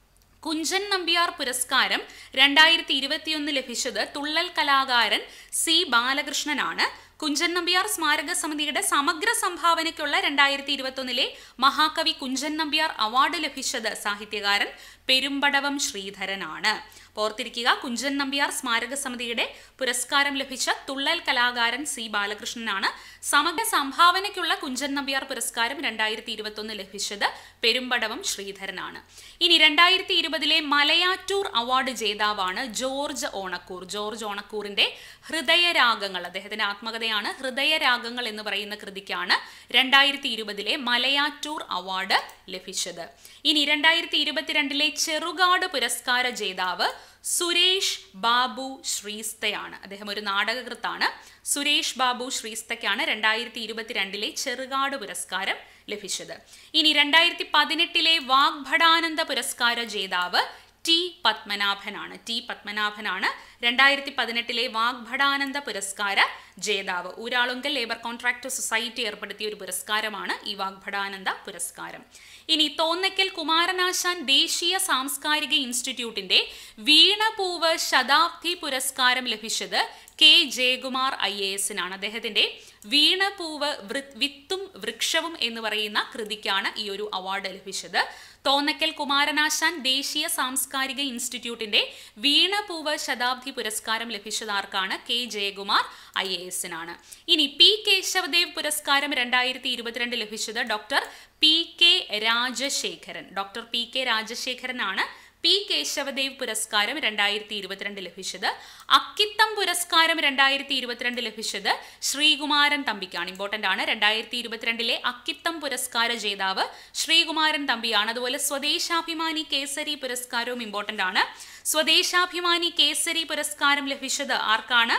Speaker 1: കുഞ്ചൻ നമ്പ്യാർ പുരസ്കാരം രണ്ടായിരത്തി ഇരുപത്തിയൊന്ന് ലഭിച്ചത് തുള്ളൽ കലാകാരൻ സി ബാലകൃഷ്ണനാണ് കുഞ്ചൻ നമ്പ്യാർ സ്മാരക സമിതിയുടെ സമഗ്ര സംഭാവനയ്ക്കുള്ള രണ്ടായിരത്തി ഇരുപത്തൊന്നിലെ മഹാകവി കുഞ്ചൻ നമ്പ്യാർ അവാർഡ് ലഭിച്ചത് സാഹിത്യകാരൻ പെരുമ്പടവം ശ്രീധരനാണ് ഓർത്തിരിക്കുക കുഞ്ചൻ നമ്പ്യാർ സ്മാരക സമിതിയുടെ പുരസ്കാരം ലഭിച്ച തുള്ളൽ കലാകാരൻ സി ബാലകൃഷ്ണനാണ് സമഗ്ര സംഭാവനയ്ക്കുള്ള കുഞ്ചൻ നമ്പ്യാർ പുരസ്കാരം രണ്ടായിരത്തി ഇരുപത്തൊന്ന് ലഭിച്ചത് പെരുമ്പടവം ശ്രീധരനാണ് ഇനി രണ്ടായിരത്തി ഇരുപതിലെ മലയാറ്റൂർ അവാർഡ് ജേതാവാണ് ജോർജ് ഓണക്കൂർ ജോർജ് ഓണക്കൂറിന്റെ ഹൃദയരാഗങ്ങൾ അദ്ദേഹത്തിന്റെ ആത്മകഥയാണ് ഹൃദയരാഗങ്ങൾ എന്ന് പറയുന്ന കൃതിക്കാണ് രണ്ടായിരത്തി ഇരുപതിലെ മലയാറ്റൂർ അവാർഡ് ലഭിച്ചത് ഇനി രണ്ടായിരത്തി ഇരുപത്തിരണ്ടിലെ ചെറുകാട് പുരസ്കാര ജേതാവ് സുരേഷ് ബാബു ശ്രീസ്തയാണ് അദ്ദേഹം ഒരു നാടകകൃത്താണ് സുരേഷ് ബാബു ശ്രീസ്തയ്ക്കാണ് രണ്ടായിരത്തി ഇരുപത്തിരണ്ടിലെ ചെറുകാട് പുരസ്കാരം ലഭിച്ചത് ഇനി രണ്ടായിരത്തി പതിനെട്ടിലെ വാഗ്ഭടാനന്ദ പുരസ്കാര ജേതാവ് ടി പത്മനാഭനാണ് ടി പത്മനാഭനാണ് രണ്ടായിരത്തി പതിനെട്ടിലെ വാഗ്ഭടാനന്ദ പുരസ്കാര ജേതാവ് ഊരാളുങ്കൽ ലേബർ കോൺട്രാക്ട് സൊസൈറ്റി ഏർപ്പെടുത്തിയ ഒരു പുരസ്കാരമാണ് ഈ വാഗ്ഭടാനന്ദ പുരസ്കാരം ഇനി തോന്നയ്ക്കൽ കുമാരനാശാൻ ദേശീയ സാംസ്കാരിക ഇൻസ്റ്റിറ്റ്യൂട്ടിന്റെ വീണപൂവ് ശതാബ്ദി പുരസ്കാരം ലഭിച്ചത് കെ ജയകുമാർ ഐ എ എസിനാണ് അദ്ദേഹത്തിന്റെ വീണപൂവ് വൃ- വിത്തും വൃക്ഷവും എന്ന് പറയുന്ന കൃതിക്കാണ് ഈ ഒരു അവാർഡ് ലഭിച്ചത് തോന്നയ്ക്കൽ കുമാരനാശാൻ ദേശീയ സാംസ്കാരിക ഇൻസ്റ്റിറ്റ്യൂട്ടിന്റെ വീണപൂവ് ശതാബ്ദി പുരസ്കാരം ലഭിച്ചത് ആർക്കാണ് കെ ജയകുമാർ ഐ എ എസിനാണ് ഇനി പി കേശവദേവ് പുരസ്കാരം രണ്ടായിരത്തി ഇരുപത്തിരണ്ട് ലഭിച്ചത് doctor P K Rajasekharan doctor P K രാജശേഖരനാണ് പി കേശവദേവ് പുരസ്കാരം രണ്ടായിരത്തി ഇരുപത്തിരണ്ട് ലഭിച്ചത് അക്കിത്തം പുരസ്കാരം രണ്ടായിരത്തി ഇരുപത്തിരണ്ട് ലഭിച്ചത് ശ്രീകുമാരൻ തമ്പിക്കാണ് ഇമ്പോർട്ടന്റ് ആണ് രണ്ടായിരത്തി ഇരുപത്തിരണ്ടിലെ അക്കിത്തം പുരസ്കാര ജേതാവ് ശ്രീകുമാരൻ തമ്പിയാണ് അതുപോലെ സ്വദേശാഭിമാനി കേസരി പുരസ്കാരവും ഇമ്പോർട്ടന്റ് ആണ് സ്വദേശാഭിമാനി കേസരി പുരസ്കാരം ലഭിച്ചത് ആർക്കാണ്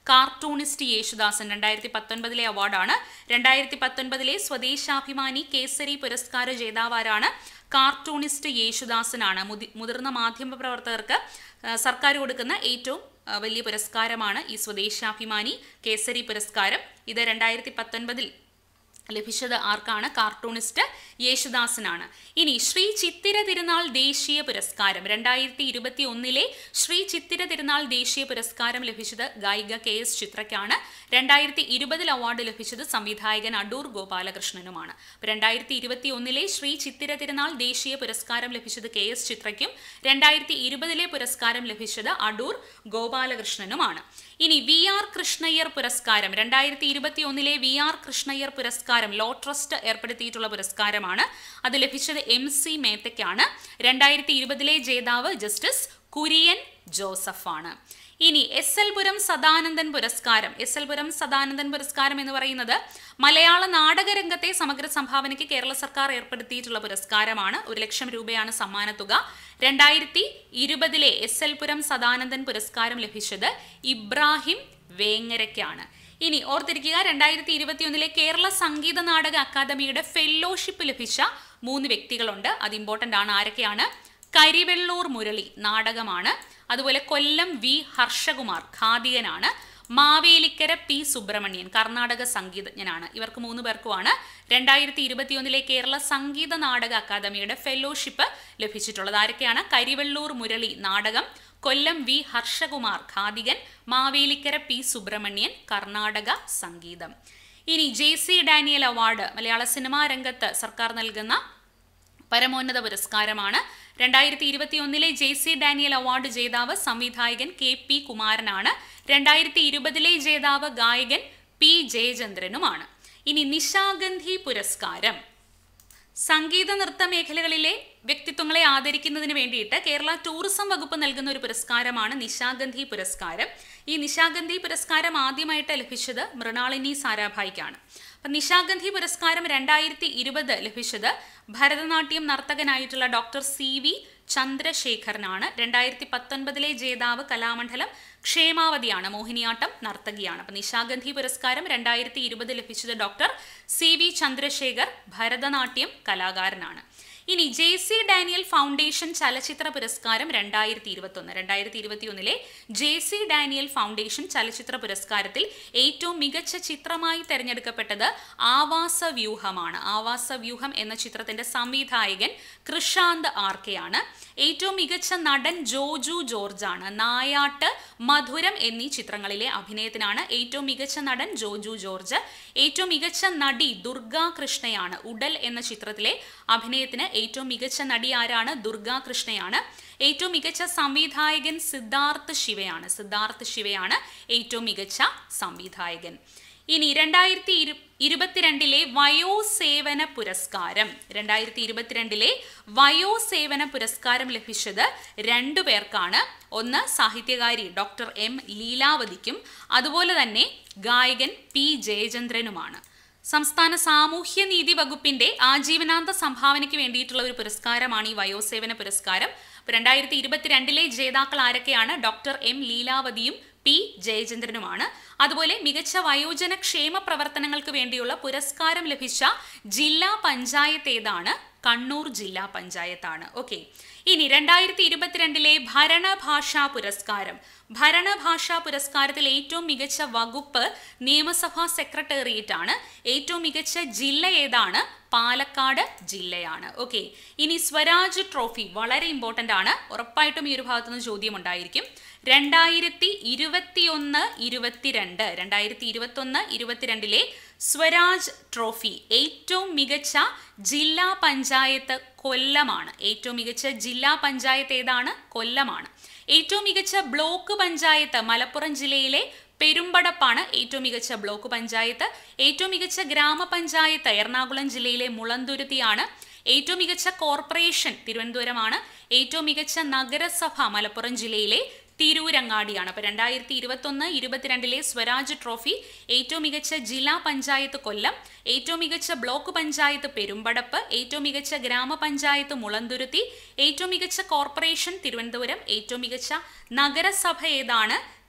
Speaker 1: കാർട്ടൂണിസ്റ്റ് യേശുദാസൻ രണ്ടായിരത്തി പത്തൊൻപതിലെ അവാർഡാണ് രണ്ടായിരത്തി പത്തൊൻപതിലെ സ്വദേശാഭിമാനി കേസരി പുരസ്കാര ജേതാവാരാണ് കാർട്ടൂണിസ്റ്റ് യേശുദാസനാണ് മുതി- മുതിർന്ന മാധ്യമ പ്രവർത്തകർക്ക് ആ, സർക്കാർ കൊടുക്കുന്ന ഏറ്റവും ആ, വലിയ പുരസ്കാരമാണ് ഈ സ്വദേശാഭിമാനി കേസരി പുരസ്കാരം ഇത് രണ്ടായിരത്തി പത്തൊൻപതിൽ ലഭിച്ചത് ആർക്കാണ് കാർട്ടൂണിസ്റ്റ് യേശുദാസനാണ് ഇനി ശ്രീ ചിത്തിര തിരുനാൾ ദേശീയ പുരസ്കാരം രണ്ടായിരത്തി ഇരുപത്തി ഒന്നിലെ ശ്രീ ചിത്തിര തിരുനാൾ ദേശീയ പുരസ്കാരം ലഭിച്ചത് ഗായിക കെ എസ് ചിത്രയ്ക്കാണ് രണ്ടായിരത്തി ഇരുപതിൽ അവാർഡ് ലഭിച്ചത് സംവിധായകൻ അടൂർ ഗോപാലകൃഷ്ണനുമാണ് രണ്ടായിരത്തി ഇരുപത്തി ഒന്നിലെ ശ്രീ ചിത്തിര തിരുനാൾ ദേശീയ പുരസ്കാരം ലഭിച്ചത് കെ എസ് ചിത്രയ്ക്കും രണ്ടായിരത്തി ഇരുപതിലെ പുരസ്കാരം ലഭിച്ചത് അടൂർ ഗോപാലകൃഷ്ണനുമാണ് ഇനി വി ആർ കൃഷ്ണയ്യർ പുരസ്കാരം രണ്ടായിരത്തി ഇരുപത്തി ഒന്നിലെ വി ആർ കൃഷ്ണയ്യർ പുരസ്കാരം ലോ ട്രസ്റ്റ് ഏർപ്പെടുത്തിയിട്ടുള്ള പുരസ്കാരമാണ് അത് ലഭിച്ചത് എം സി മേത്തയ്ക്കാണ് രണ്ടായിരത്തി ഇരുപതിലെ ജേതാവ് ജസ്റ്റിസ് കുര്യൻ ജോസഫാണ് ഇനി എസ് എൽ പുരം സദാനന്ദൻ പുരസ്കാരം എസ് എൽ പുരം സദാനന്ദൻ പുരസ്കാരം എന്ന് പറയുന്നത് മലയാള നാടകരംഗത്തെ സമഗ്ര സംഭാവനയ്ക്ക് കേരള സർക്കാർ ഏർപ്പെടുത്തിയിട്ടുള്ള പുരസ്കാരമാണ് ഒരു ലക്ഷം രൂപയാണ് സമ്മാനത്തുക രണ്ടായിരത്തി ഇരുപതിലെ എസ് എൽ പുരം സദാനന്ദൻ പുരസ്കാരം ലഭിച്ചത് ഇബ്രാഹിം വേങ്ങരയ്ക്കാണ് ഇനി ഓർത്തിരിക്കുക രണ്ടായിരത്തി ഇരുപത്തിയൊന്നിലെ കേരള സംഗീത നാടക അക്കാദമിയുടെ ഫെല്ലോഷിപ്പ് ലഭിച്ച മൂന്ന് വ്യക്തികളുണ്ട് അത് ഇമ്പോർട്ടൻ്റ് ആണ് ആരൊക്കെയാണ് കരിവെള്ളൂർ മുരളി നാടകമാണ് അതുപോലെ കൊല്ലം വി ഹർഷകുമാർ ഖാദികനാണ് മാവേലിക്കര പി സുബ്രഹ്മണ്യൻ കർണാടക സംഗീതജ്ഞനാണ് ഇവർക്ക് മൂന്ന് പേർക്കുമാണ് രണ്ടായിരത്തി ഇരുപത്തിയൊന്നിലെ കേരള സംഗീത നാടക അക്കാദമിയുടെ ഫെലോഷിപ്പ് ലഭിച്ചിട്ടുള്ളത് ആരൊക്കെയാണ് കരിവെള്ളൂർ മുരളി നാടകം കൊല്ലം വി ഹർഷകുമാർ ഖാദികൻ മാവേലിക്കര പി സുബ്രഹ്മണ്യൻ കർണാടക സംഗീതം ഇനി J C Daniel award Malayala cinema രംഗത്ത് സർക്കാർ നൽകുന്ന പരമോന്നത പുരസ്കാരമാണ് രണ്ടായിരത്തി ഇരുപത്തി ഒന്നിലെ ജെ സി ഡാനിയൽ അവാർഡ് ജേതാവ് സംവിധായകൻ കെ പി കുമാരനാണ് രണ്ടായിരത്തി ഇരുപതിലെ ജേതാവ് ഗായകൻ പി ജയചന്ദ്രനുമാണ് ഇനി നിശാഗന്ധി പുരസ്കാരം സംഗീത നൃത്ത മേഖലകളിലെ വ്യക്തിത്വങ്ങളെ ആദരിക്കുന്നതിന് വേണ്ടിയിട്ട് കേരള ടൂറിസം വകുപ്പ് നൽകുന്ന ഒരു പുരസ്കാരമാണ് നിശാഗന്ധി പുരസ്കാരം ഈ നിശാഗന്ധി പുരസ്കാരം ആദ്യമായിട്ട് ലഭിച്ചത് മൃണാളിനി സാരാഭായിക്കാണ് അപ്പം നിശാഗന്ധി പുരസ്കാരം രണ്ടായിരത്തി ഇരുപത് ലഭിച്ചത് ഭരതനാട്യം നർത്തകനായിട്ടുള്ള ഡോക്ടർ സി വി ചന്ദ്രശേഖരനാണ് രണ്ടായിരത്തി പത്തൊൻപതിലെ ജേതാവ് കലാമണ്ഡലം ക്ഷേമാവതിയാണ് മോഹിനിയാട്ടം നർത്തകിയാണ് അപ്പം നിശാഗന്ധി പുരസ്കാരം രണ്ടായിരത്തി ഇരുപത് ലഭിച്ചത് doctor C V Chandrasekhar Bharatanatyam കലാകാരനാണ് ഇനി ജെ സി ഡാനിയൽ ഫൗണ്ടേഷൻ ചലച്ചിത്ര പുരസ്കാരം രണ്ടായിരത്തി ഇരുപത്തൊന്ന് രണ്ടായിരത്തി ഇരുപത്തിയൊന്നിലെ ജെ സി ഡാനിയൽ ഫൗണ്ടേഷൻ ചലച്ചിത്ര പുരസ്കാരത്തിൽ ഏറ്റവും മികച്ച ചിത്രമായി തെരഞ്ഞെടുക്കപ്പെട്ടത് ആവാസ വ്യൂഹമാണ് ആവാസ വ്യൂഹം എന്ന ചിത്രത്തിന്റെ സംവിധായകൻ കൃഷാന്ത് ആർ കെ ആണ് ഏറ്റവും മികച്ച നടൻ ജോജു ജോർജാണ് നായാട്ട് മധുരം എന്നീ ചിത്രങ്ങളിലെ അഭിനയത്തിനാണ് ഏറ്റവും മികച്ച നടൻ ജോജു ജോർജ് ഏറ്റവും മികച്ച നടി ദുർഗാ കൃഷ്ണയാണ് ഉടൽ എന്ന ചിത്രത്തിലെ അഭിനയത്തിന് ഏറ്റവും മികച്ച നടി ആരാണ് ദുർഗാ കൃഷ്ണയാണ് ഏറ്റവും മികച്ച സംവിധായകൻ സിദ്ധാർത്ഥ് ശിവയാണ് സിദ്ധാർത്ഥ് ശിവയാണ് ഏറ്റവും മികച്ച സംവിധായകൻ ഇനി രണ്ടായിരത്തി ഇരു ഇരുപത്തിരണ്ടിലെ വയോസേവന പുരസ്കാരം രണ്ടായിരത്തി ഇരുപത്തിരണ്ടിലെ വയോസേവന പുരസ്കാരം ലഭിച്ചത് രണ്ടു പേർക്കാണ് ഒന്ന് സാഹിത്യകാരി ഡോക്ടർ എം ലീലാവതിക്കും അതുപോലെ തന്നെ ഗായകൻ പി ജയചന്ദ്രനുമാണ് സംസ്ഥാന സാമൂഹ്യനീതി വകുപ്പിന്റെ ആജീവനാന്ത സംഭാവനയ്ക്ക് വേണ്ടിയിട്ടുള്ള ഒരു പുരസ്കാരമാണ് ഈ വയോസേവന പുരസ്കാരം രണ്ടായിരത്തി ഇരുപത്തിരണ്ടിലെ ജേതാക്കൾ ആരൊക്കെയാണ് ഡോക്ടർ എം ലീലാവതിയും പി ജയചന്ദ്രനുമാണ് അതുപോലെ മികച്ച വയോജന ക്ഷേമ പ്രവർത്തനങ്ങൾക്ക് വേണ്ടിയുള്ള പുരസ്കാരം ലഭിച്ച ജില്ലാ പഞ്ചായത്ത് ഏതാണ് കണ്ണൂർ ജില്ലാ പഞ്ചായത്താണ് ഓക്കെ ഇനി രണ്ടായിരത്തി ഇരുപത്തിരണ്ടിലെ ഭരണഭാഷാ പുരസ്കാരം ഭരണഭാഷാ പുരസ്കാരത്തിൽ ഏറ്റവും മികച്ച വകുപ്പ് നിയമസഭാ സെക്രട്ടേറിയറ്റ് ആണ് ഏറ്റവും മികച്ച ജില്ല ഏതാണ് പാലക്കാട് ജില്ലയാണ് ഓക്കെ ഇനി സ്വരാജ് ട്രോഫി വളരെ ഇമ്പോർട്ടൻ്റ് ആണ് ഉറപ്പായിട്ടും ഈ ഒരു ഭാഗത്തുനിന്ന് ചോദ്യം ഉണ്ടായിരിക്കും രണ്ടായിരത്തി ഇരുപത്തിയൊന്ന് ഇരുപത്തിരണ്ട് രണ്ടായിരത്തി ഇരുപത്തൊന്ന് ഇരുപത്തിരണ്ടിലെ സ്വരാജ് ട്രോഫി ഏറ്റവും മികച്ച ജില്ലാ പഞ്ചായത്ത് കൊല്ലമാണ് ഏറ്റവും മികച്ച ജില്ലാ പഞ്ചായത്ത് ഏതാണ് കൊല്ലമാണ് ഏറ്റവും മികച്ച ബ്ലോക്ക് പഞ്ചായത്ത് മലപ്പുറം ജില്ലയിലെ പെരുമ്പടപ്പാണ് ഏറ്റവും മികച്ച ബ്ലോക്ക് പഞ്ചായത്ത് ഏറ്റവും മികച്ച ഗ്രാമപഞ്ചായത്ത് എറണാകുളം ജില്ലയിലെ മുളന്തുരുത്തിയാണ് ഏറ്റവും മികച്ച കോർപ്പറേഷൻ തിരുവനന്തപുരമാണ് ഏറ്റവും മികച്ച നഗരസഭ മലപ്പുറം ജില്ലയിലെ തിരൂരങ്ങാടിയാണ് അപ്പോൾ രണ്ടായിരത്തി ഇരുപത്തൊന്ന് ഇരുപത്തിരണ്ടിലെ സ്വരാജ് ട്രോഫി ഏറ്റവും മികച്ച ജില്ലാ പഞ്ചായത്ത് കൊല്ലം ഏറ്റവും മികച്ച ബ്ലോക്ക് പഞ്ചായത്ത് പെരുമ്പടപ്പ് ഏറ്റവും മികച്ച ഗ്രാമപഞ്ചായത്ത് മുളന്തുരുത്തി ഏറ്റവും മികച്ച കോർപ്പറേഷൻ തിരുവനന്തപുരം ഏറ്റവും മികച്ച നഗരസഭ ഏതാണ്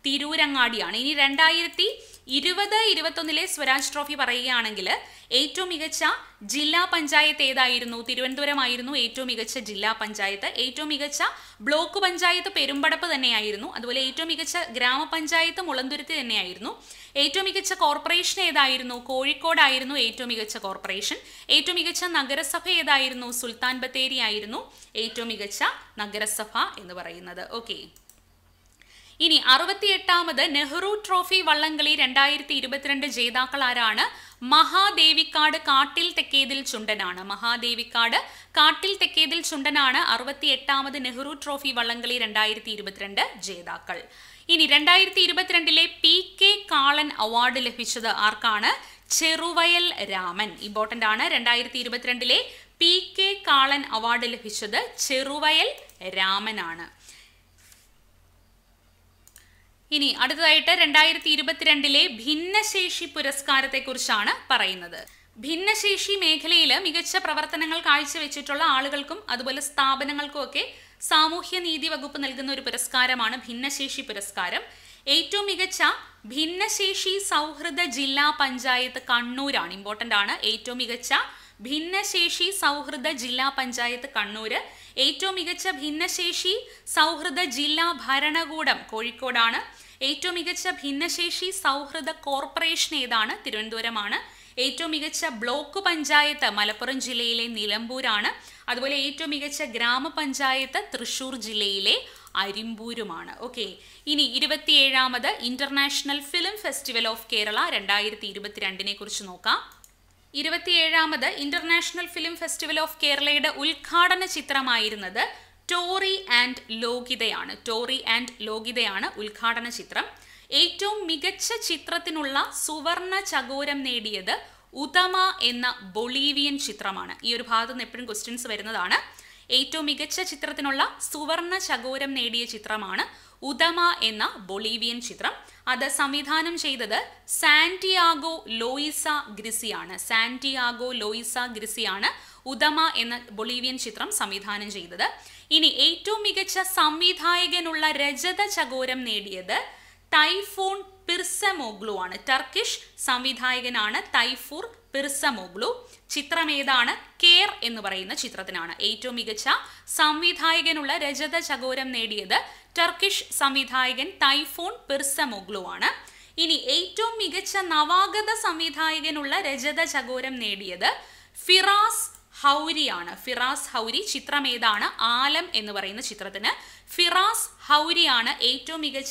Speaker 1: തിരൂരങ്ങാടിയാണ് ഇനി രണ്ടായിരത്തി ഇരുപത് ഇരുപത്തൊന്നിലെ സ്വരാജ് ട്രോഫി പറയുകയാണെങ്കിൽ ഏറ്റവും മികച്ച ജില്ലാ പഞ്ചായത്ത് ഏതായിരുന്നു തിരുവനന്തപുരമായിരുന്നു ഏറ്റവും മികച്ച ജില്ലാ പഞ്ചായത്ത് ഏറ്റവും മികച്ച ബ്ലോക്ക് പഞ്ചായത്ത് പെരുമ്പടപ്പ് തന്നെയായിരുന്നു അതുപോലെ ഏറ്റവും മികച്ച ഗ്രാമപഞ്ചായത്ത് മുളന്തുരുത്തി തന്നെയായിരുന്നു ഏറ്റവും മികച്ച കോർപ്പറേഷൻ ഏതായിരുന്നു കോഴിക്കോടായിരുന്നു ഏറ്റവും മികച്ച കോർപ്പറേഷൻ ഏറ്റവും മികച്ച നഗരസഭ ഏതായിരുന്നു സുൽത്താൻ ബത്തേരി ആയിരുന്നു ഏറ്റവും മികച്ച നഗരസഭ എന്ന് പറയുന്നത് ഓക്കെ ഇനി അറുപത്തിയെട്ടാമത് നെഹ്റു ട്രോഫി വള്ളംകളി രണ്ടായിരത്തി ഇരുപത്തിരണ്ട് ജേതാക്കൾ ആരാണ് മഹാദേവിക്കാട് കാട്ടിൽ തെക്കേതിൽ ചുണ്ടനാണ് മഹാദേവിക്കാട് കാട്ടിൽ തെക്കേതിൽ ചുണ്ടനാണ് അറുപത്തിയെട്ടാമത് നെഹ്റു ട്രോഫി വള്ളംകളി രണ്ടായിരത്തി ഇരുപത്തിരണ്ട് ജേതാക്കൾ ഇനി രണ്ടായിരത്തി ഇരുപത്തിരണ്ടിലെ പി കെ കാളൻ അവാർഡ് ലഭിച്ചത് ആർക്കാണ് ചെറുവയൽ രാമൻ ഇമ്പോർട്ടന്റ് ആണ് രണ്ടായിരത്തി ഇരുപത്തിരണ്ടിലെ പി കെ കാളൻ അവാർഡ് ലഭിച്ചത് ചെറുവയൽ രാമനാണ് ഇനി അടുത്തതായിട്ട് രണ്ടായിരത്തി ഇരുപത്തിരണ്ടിലെ ഭിന്നശേഷി പുരസ്കാരത്തെ കുറിച്ചാണ് പറയുന്നത് ഭിന്നശേഷി മേഖലയിൽ മികച്ച പ്രവർത്തനങ്ങൾ കാഴ്ചവെച്ചിട്ടുള്ള ആളുകൾക്കും അതുപോലെ സ്ഥാപനങ്ങൾക്കും ഒക്കെ സാമൂഹ്യ നീതി വകുപ്പ് നൽകുന്ന ഒരു പുരസ്കാരമാണ് ഭിന്നശേഷി പുരസ്കാരം ഏറ്റവും മികച്ച ഭിന്നശേഷി സൗഹൃദ ജില്ലാ പഞ്ചായത്ത് കണ്ണൂരാണ് ഇമ്പോർട്ടൻ്റ് ആണ് ഏറ്റവും മികച്ച ഭിന്നശേഷി സൗഹൃദ ജില്ലാ പഞ്ചായത്ത് കണ്ണൂര് ഏറ്റവും മികച്ച ഭിന്നശേഷി സൗഹൃദ ജില്ലാ ഭരണകൂടം കോഴിക്കോടാണ് ഏറ്റവും മികച്ച ഭിന്നശേഷി സൗഹൃദ കോർപ്പറേഷൻ ഏതാണ് തിരുവനന്തപുരമാണ് ഏറ്റവും മികച്ച ബ്ലോക്ക് പഞ്ചായത്ത് മലപ്പുറം ജില്ലയിലെ നിലമ്പൂരാണ് അതുപോലെ ഏറ്റവും മികച്ച ഗ്രാമപഞ്ചായത്ത് തൃശൂർ ജില്ലയിലെ അരിമ്പൂരുമാണ് ഓക്കെ ഇനി ഇരുപത്തിയേഴാമത് international film festival of Kerala രണ്ടായിരത്തി ഇരുപത്തിരണ്ടിനെ കുറിച്ച് നോക്കാം ഇരുപത്തിയേഴാമത് ഇന്റർനാഷണൽ ഫിലിം ഫെസ്റ്റിവൽ ഓഫ് കേരളയുടെ ഉദ്ഘാടന ചിത്രമായിരുന്നത് ടോറി ആൻഡ് ലോകിതയാണ് ടോറി ആൻഡ് ലോകിതയാണ് ഉദ്ഘാടന ചിത്രം ഏറ്റവും മികച്ച ചിത്രത്തിനുള്ള സുവർണ ചകോരം നേടിയത് ഉതമ എന്ന ബൊളീവിയൻ ചിത്രമാണ് ഈ ഒരു ഭാഗത്ത് നിന്ന് എപ്പോഴും ക്വസ്റ്റ്യൻസ് വരുന്നതാണ് ഏറ്റവും മികച്ച ചിത്രത്തിനുള്ള സുവർണ ചകോരം നേടിയ ചിത്രമാണ് ഉദമ എന്ന ബൊളീവിയൻ ചിത്രം അത് സംവിധാനം ചെയ്തത് സാന്റിയാഗോ ലോയിസ ഗ്രിസിയാണ് സാന്റിയാഗോ ലോയിസ ഗ്രിസിയാണ് ഉദമ എന്ന ബൊളീവിയൻ ചിത്രം സംവിധാനം ചെയ്തത് ഇനി ഏറ്റവും മികച്ച സംവിധായകനുള്ള രജത ചകോരം നേടിയത് തൈഫൂൺ പിർസമോഗ്ലു ആണ് ടർക്കിഷ് സംവിധായകനാണ് തൈഫൂർ പിർസമോഗ്ലു ചിത്രം ഏതാണ് കെയർ എന്ന് പറയുന്ന ചിത്രത്തിനാണ് ഏറ്റവും മികച്ച സംവിധായകനുള്ള രജത ചകോരം നേടിയത് ടർക്കിഷ് സംവിധായകൻ തൈഫൂൺ പിർസമോഗ്ലു ആണ് ഇനി ഏറ്റവും മികച്ച നവാഗത സംവിധായകനുള്ള രജത ചകോരം നേടിയത് ഫിറാസ് ഹൗരിയാണ് ഫിറാസ് ഹൗരി ചിത്രം ഏതാണ് ആലം എന്ന് പറയുന്ന ചിത്രത്തിന് ഫിറാസ് ഹൗരിയാണ് ഏറ്റവും മികച്ച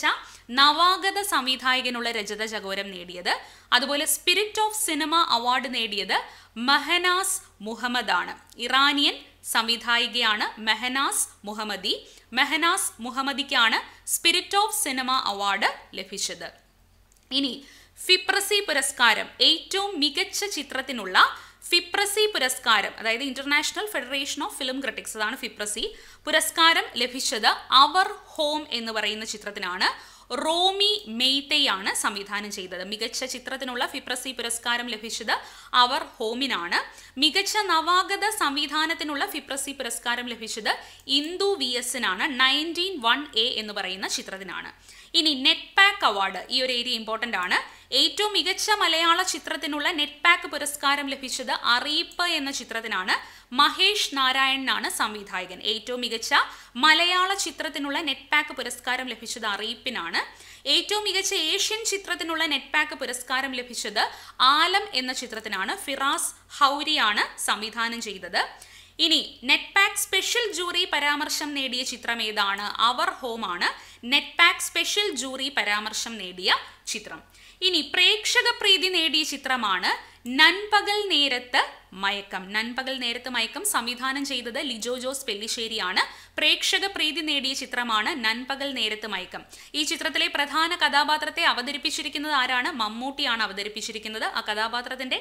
Speaker 1: നവാഗത സംവിധായകനുള്ള രജത ചകോരം നേടിയത് അതുപോലെ സ്പിരിറ്റ് ഓഫ് സിനിമ അവാർഡ് നേടിയത് മെഹനാസ് മുഹമ്മദ് ആണ് ഇറാനിയൻ സംവിധായികയാണ് മെഹനാസ് മുഹമ്മദി മെഹനാസ് മുഹമ്മദിക്കാണ് സ്പിരിറ്റ് ഓഫ് സിനിമ അവാർഡ് ലഭിച്ചത് ഇനി ഫിപ്രസി പുരസ്കാരം ഏറ്റവും മികച്ച ചിത്രത്തിനുള്ള ഫിപ്രസി പുരസ്കാരം അതായത് international federation of film critics അതാണ് ഫിപ്രസി പുരസ്കാരം ലഭിച്ചത് അവർ ഹോം എന്ന് പറയുന്ന ചിത്രത്തിനാണ് റോമി മെയ്തയാണ് സംവിധാനം ചെയ്തത് മികച്ച ചിത്രത്തിനുള്ള ഫിപ്രസി പുരസ്കാരം ലഭിച്ചത് അവർ ഹോമിനാണ് മികച്ച നവാഗത സംവിധാനത്തിനുള്ള ഫിപ്രസി പുരസ്കാരം ലഭിച്ചത് ഇന്ദു വി എസിനാണ് നയൻറ്റീൻ വൺ എ എന്ന് പറയുന്ന ചിത്രത്തിനാണ് ഇനി നെറ്റ് പാക്ക് അവാർഡ് ഈ ഒരു ഏരിയ ഇമ്പോർട്ടൻ്റ് ആണ് ഏറ്റവും മികച്ച മലയാള ചിത്രത്തിനുള്ള നെറ്റ് പാക്ക് പുരസ്കാരം ലഭിച്ചത് അറിയിപ്പ് എന്ന ചിത്രത്തിനാണ് മഹേഷ് നാരായണനാണ് സംവിധായകൻ ഏറ്റവും മികച്ച മലയാള ചിത്രത്തിനുള്ള നെറ്റ് പാക്ക് പുരസ്കാരം ലഭിച്ചത് അറിയിപ്പിനാണ് ഏറ്റവും മികച്ച ഏഷ്യൻ ചിത്രത്തിനുള്ള നെറ്റ് പാക്ക് പുരസ്കാരം ലഭിച്ചത് ആലം എന്ന ചിത്രത്തിനാണ് ഫിറാസ് ഹൗരിയാണ് സംവിധാനം ചെയ്തത് ഇനി നെറ്റ് പാക്ക് സ്പെഷ്യൽ ജൂറി പരാമർശം നേടിയ ചിത്രം ഏതാണ് അവർ ഹോം ആണ് നെറ്റ് പാക്ക് സ്പെഷ്യൽ ജൂറി പരാമർശം നേടിയ ചിത്രം ഇനി പ്രേക്ഷക പ്രീതി നേടിയ ചിത്രമാണ് നൻപകൽ നേരത്ത് മയക്കം നൻപകൽ നേരത്ത് മയക്കം സംവിധാനം ചെയ്തത് ലിജോ ജോസ് പെല്ലിശ്ശേരിയാണ് പ്രേക്ഷക പ്രീതി നേടിയ ചിത്രമാണ് നൻപകൽ നേരത്ത് മയക്കം ഈ ചിത്രത്തിലെ പ്രധാന കഥാപാത്രത്തെ അവതരിപ്പിച്ചിരിക്കുന്നത് ആരാണ് മമ്മൂട്ടിയാണ് അവതരിപ്പിച്ചിരിക്കുന്നത് ആ കഥാപാത്രത്തിന്റെ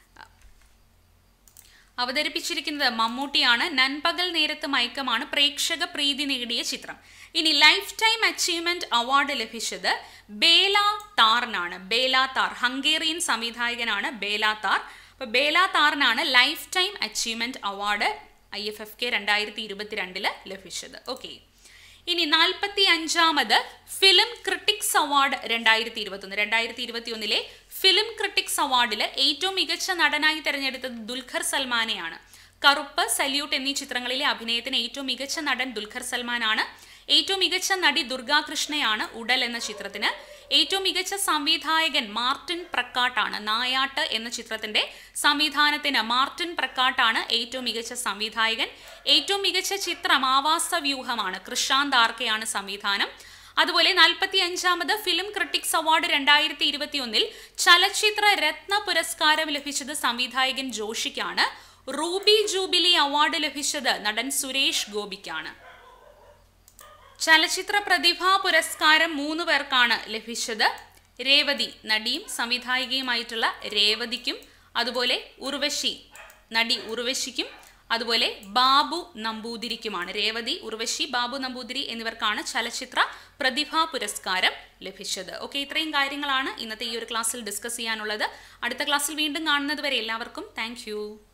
Speaker 1: അവതരിപ്പിച്ചിരിക്കുന്നത് മമ്മൂട്ടിയാണ് നൻപകൽ നേരത്ത് മയക്കമാണ് പ്രേക്ഷക പ്രീതി നേടിയ ചിത്രം ഇനി ലൈഫ് ടൈം അച്ചീവ്മെന്റ് അവാർഡ് ലഭിച്ചത് ബേല താറിനാണ് ബേല താർ ഹംഗേറിയൻ സംവിധായകനാണ് ബേല താർ അപ്പൊ ബേല താറിനാണ് life time achievement award I F F K രണ്ടായിരത്തി ഇരുപത്തിരണ്ടില് ലഭിച്ചത് ഓക്കെ ഇനി നാൽപ്പത്തി അഞ്ചാമത് ഫിലിം ക്രിട്ടിക്സ് അവാർഡ് രണ്ടായിരത്തി ഇരുപത്തൊന്ന് രണ്ടായിരത്തി ഇരുപത്തി ഒന്നിലെ ഫിലിം ക്രിട്ടിക്സ് അവാർഡിൽ ഏറ്റവും മികച്ച നടനായി തെരഞ്ഞെടുത്തത് ദുൽഖർ സൽമാനെയാണ് കറുപ്പ് സല്യൂട്ട് എന്നീ ചിത്രങ്ങളിലെ അഭിനയത്തിന് ഏറ്റവും മികച്ച നടൻ ദുൽഖർ സൽമാനാണ് ഏറ്റവും മികച്ച നടി ദുർഗാകൃഷ്ണയാണ് ഉടൽ എന്ന ചിത്രത്തിന് ഏറ്റവും മികച്ച സംവിധായകൻ മാർട്ടിൻ പ്രക്കാട്ടാണ് നായാട്ട് എന്ന ചിത്രത്തിന്റെ സംവിധാനത്തിന് മാർട്ടിൻ പ്രക്കാട്ടാണ് ഏറ്റവും മികച്ച സംവിധായകൻ ഏറ്റവും മികച്ച ചിത്രം ആവാസ വ്യൂഹമാണ് കൃഷാന്ത് ആർക്കെയാണ് സംവിധാനം അതുപോലെ നാൽപ്പത്തി അഞ്ചാമത് ഫിലിം ക്രിട്ടിക്സ് അവാർഡ് രണ്ടായിരത്തി ഇരുപത്തി ഒന്നിൽ ചലച്ചിത്ര രത്ന പുരസ്കാരം ലഭിച്ചത് സംവിധായകൻ ജോഷിക്കാണ് റൂബി ജൂബിലി അവാർഡ് ലഭിച്ചത് നടൻ സുരേഷ് ഗോപിക്കാണ് ചലച്ചിത്ര പ്രതിഭാ പുരസ്കാരം മൂന്ന് പേർക്കാണ് ലഭിച്ചത് രേവതി നടിയും സംവിധായികയുമായിട്ടുള്ള രേവതിക്കും അതുപോലെ ഉർവശി നടി ഉർവശിക്കും അതുപോലെ ബാബു നമ്പൂതിരിക്കുമാണ് രേവതി ഉർവശി ബാബു നമ്പൂതിരി എന്നിവർക്കാണ് ചലച്ചിത്ര പ്രതിഭാ പുരസ്കാരം ലഭിച്ചത് ഓക്കെ ഇത്രയും കാര്യങ്ങളാണ് ഇന്നത്തെ ഈ ഒരു ക്ലാസ്സിൽ ഡിസ്കസ് ചെയ്യാനുള്ളത് അടുത്ത ക്ലാസ്സിൽ വീണ്ടും കാണുന്നത് വരെ എല്ലാവർക്കും താങ്ക്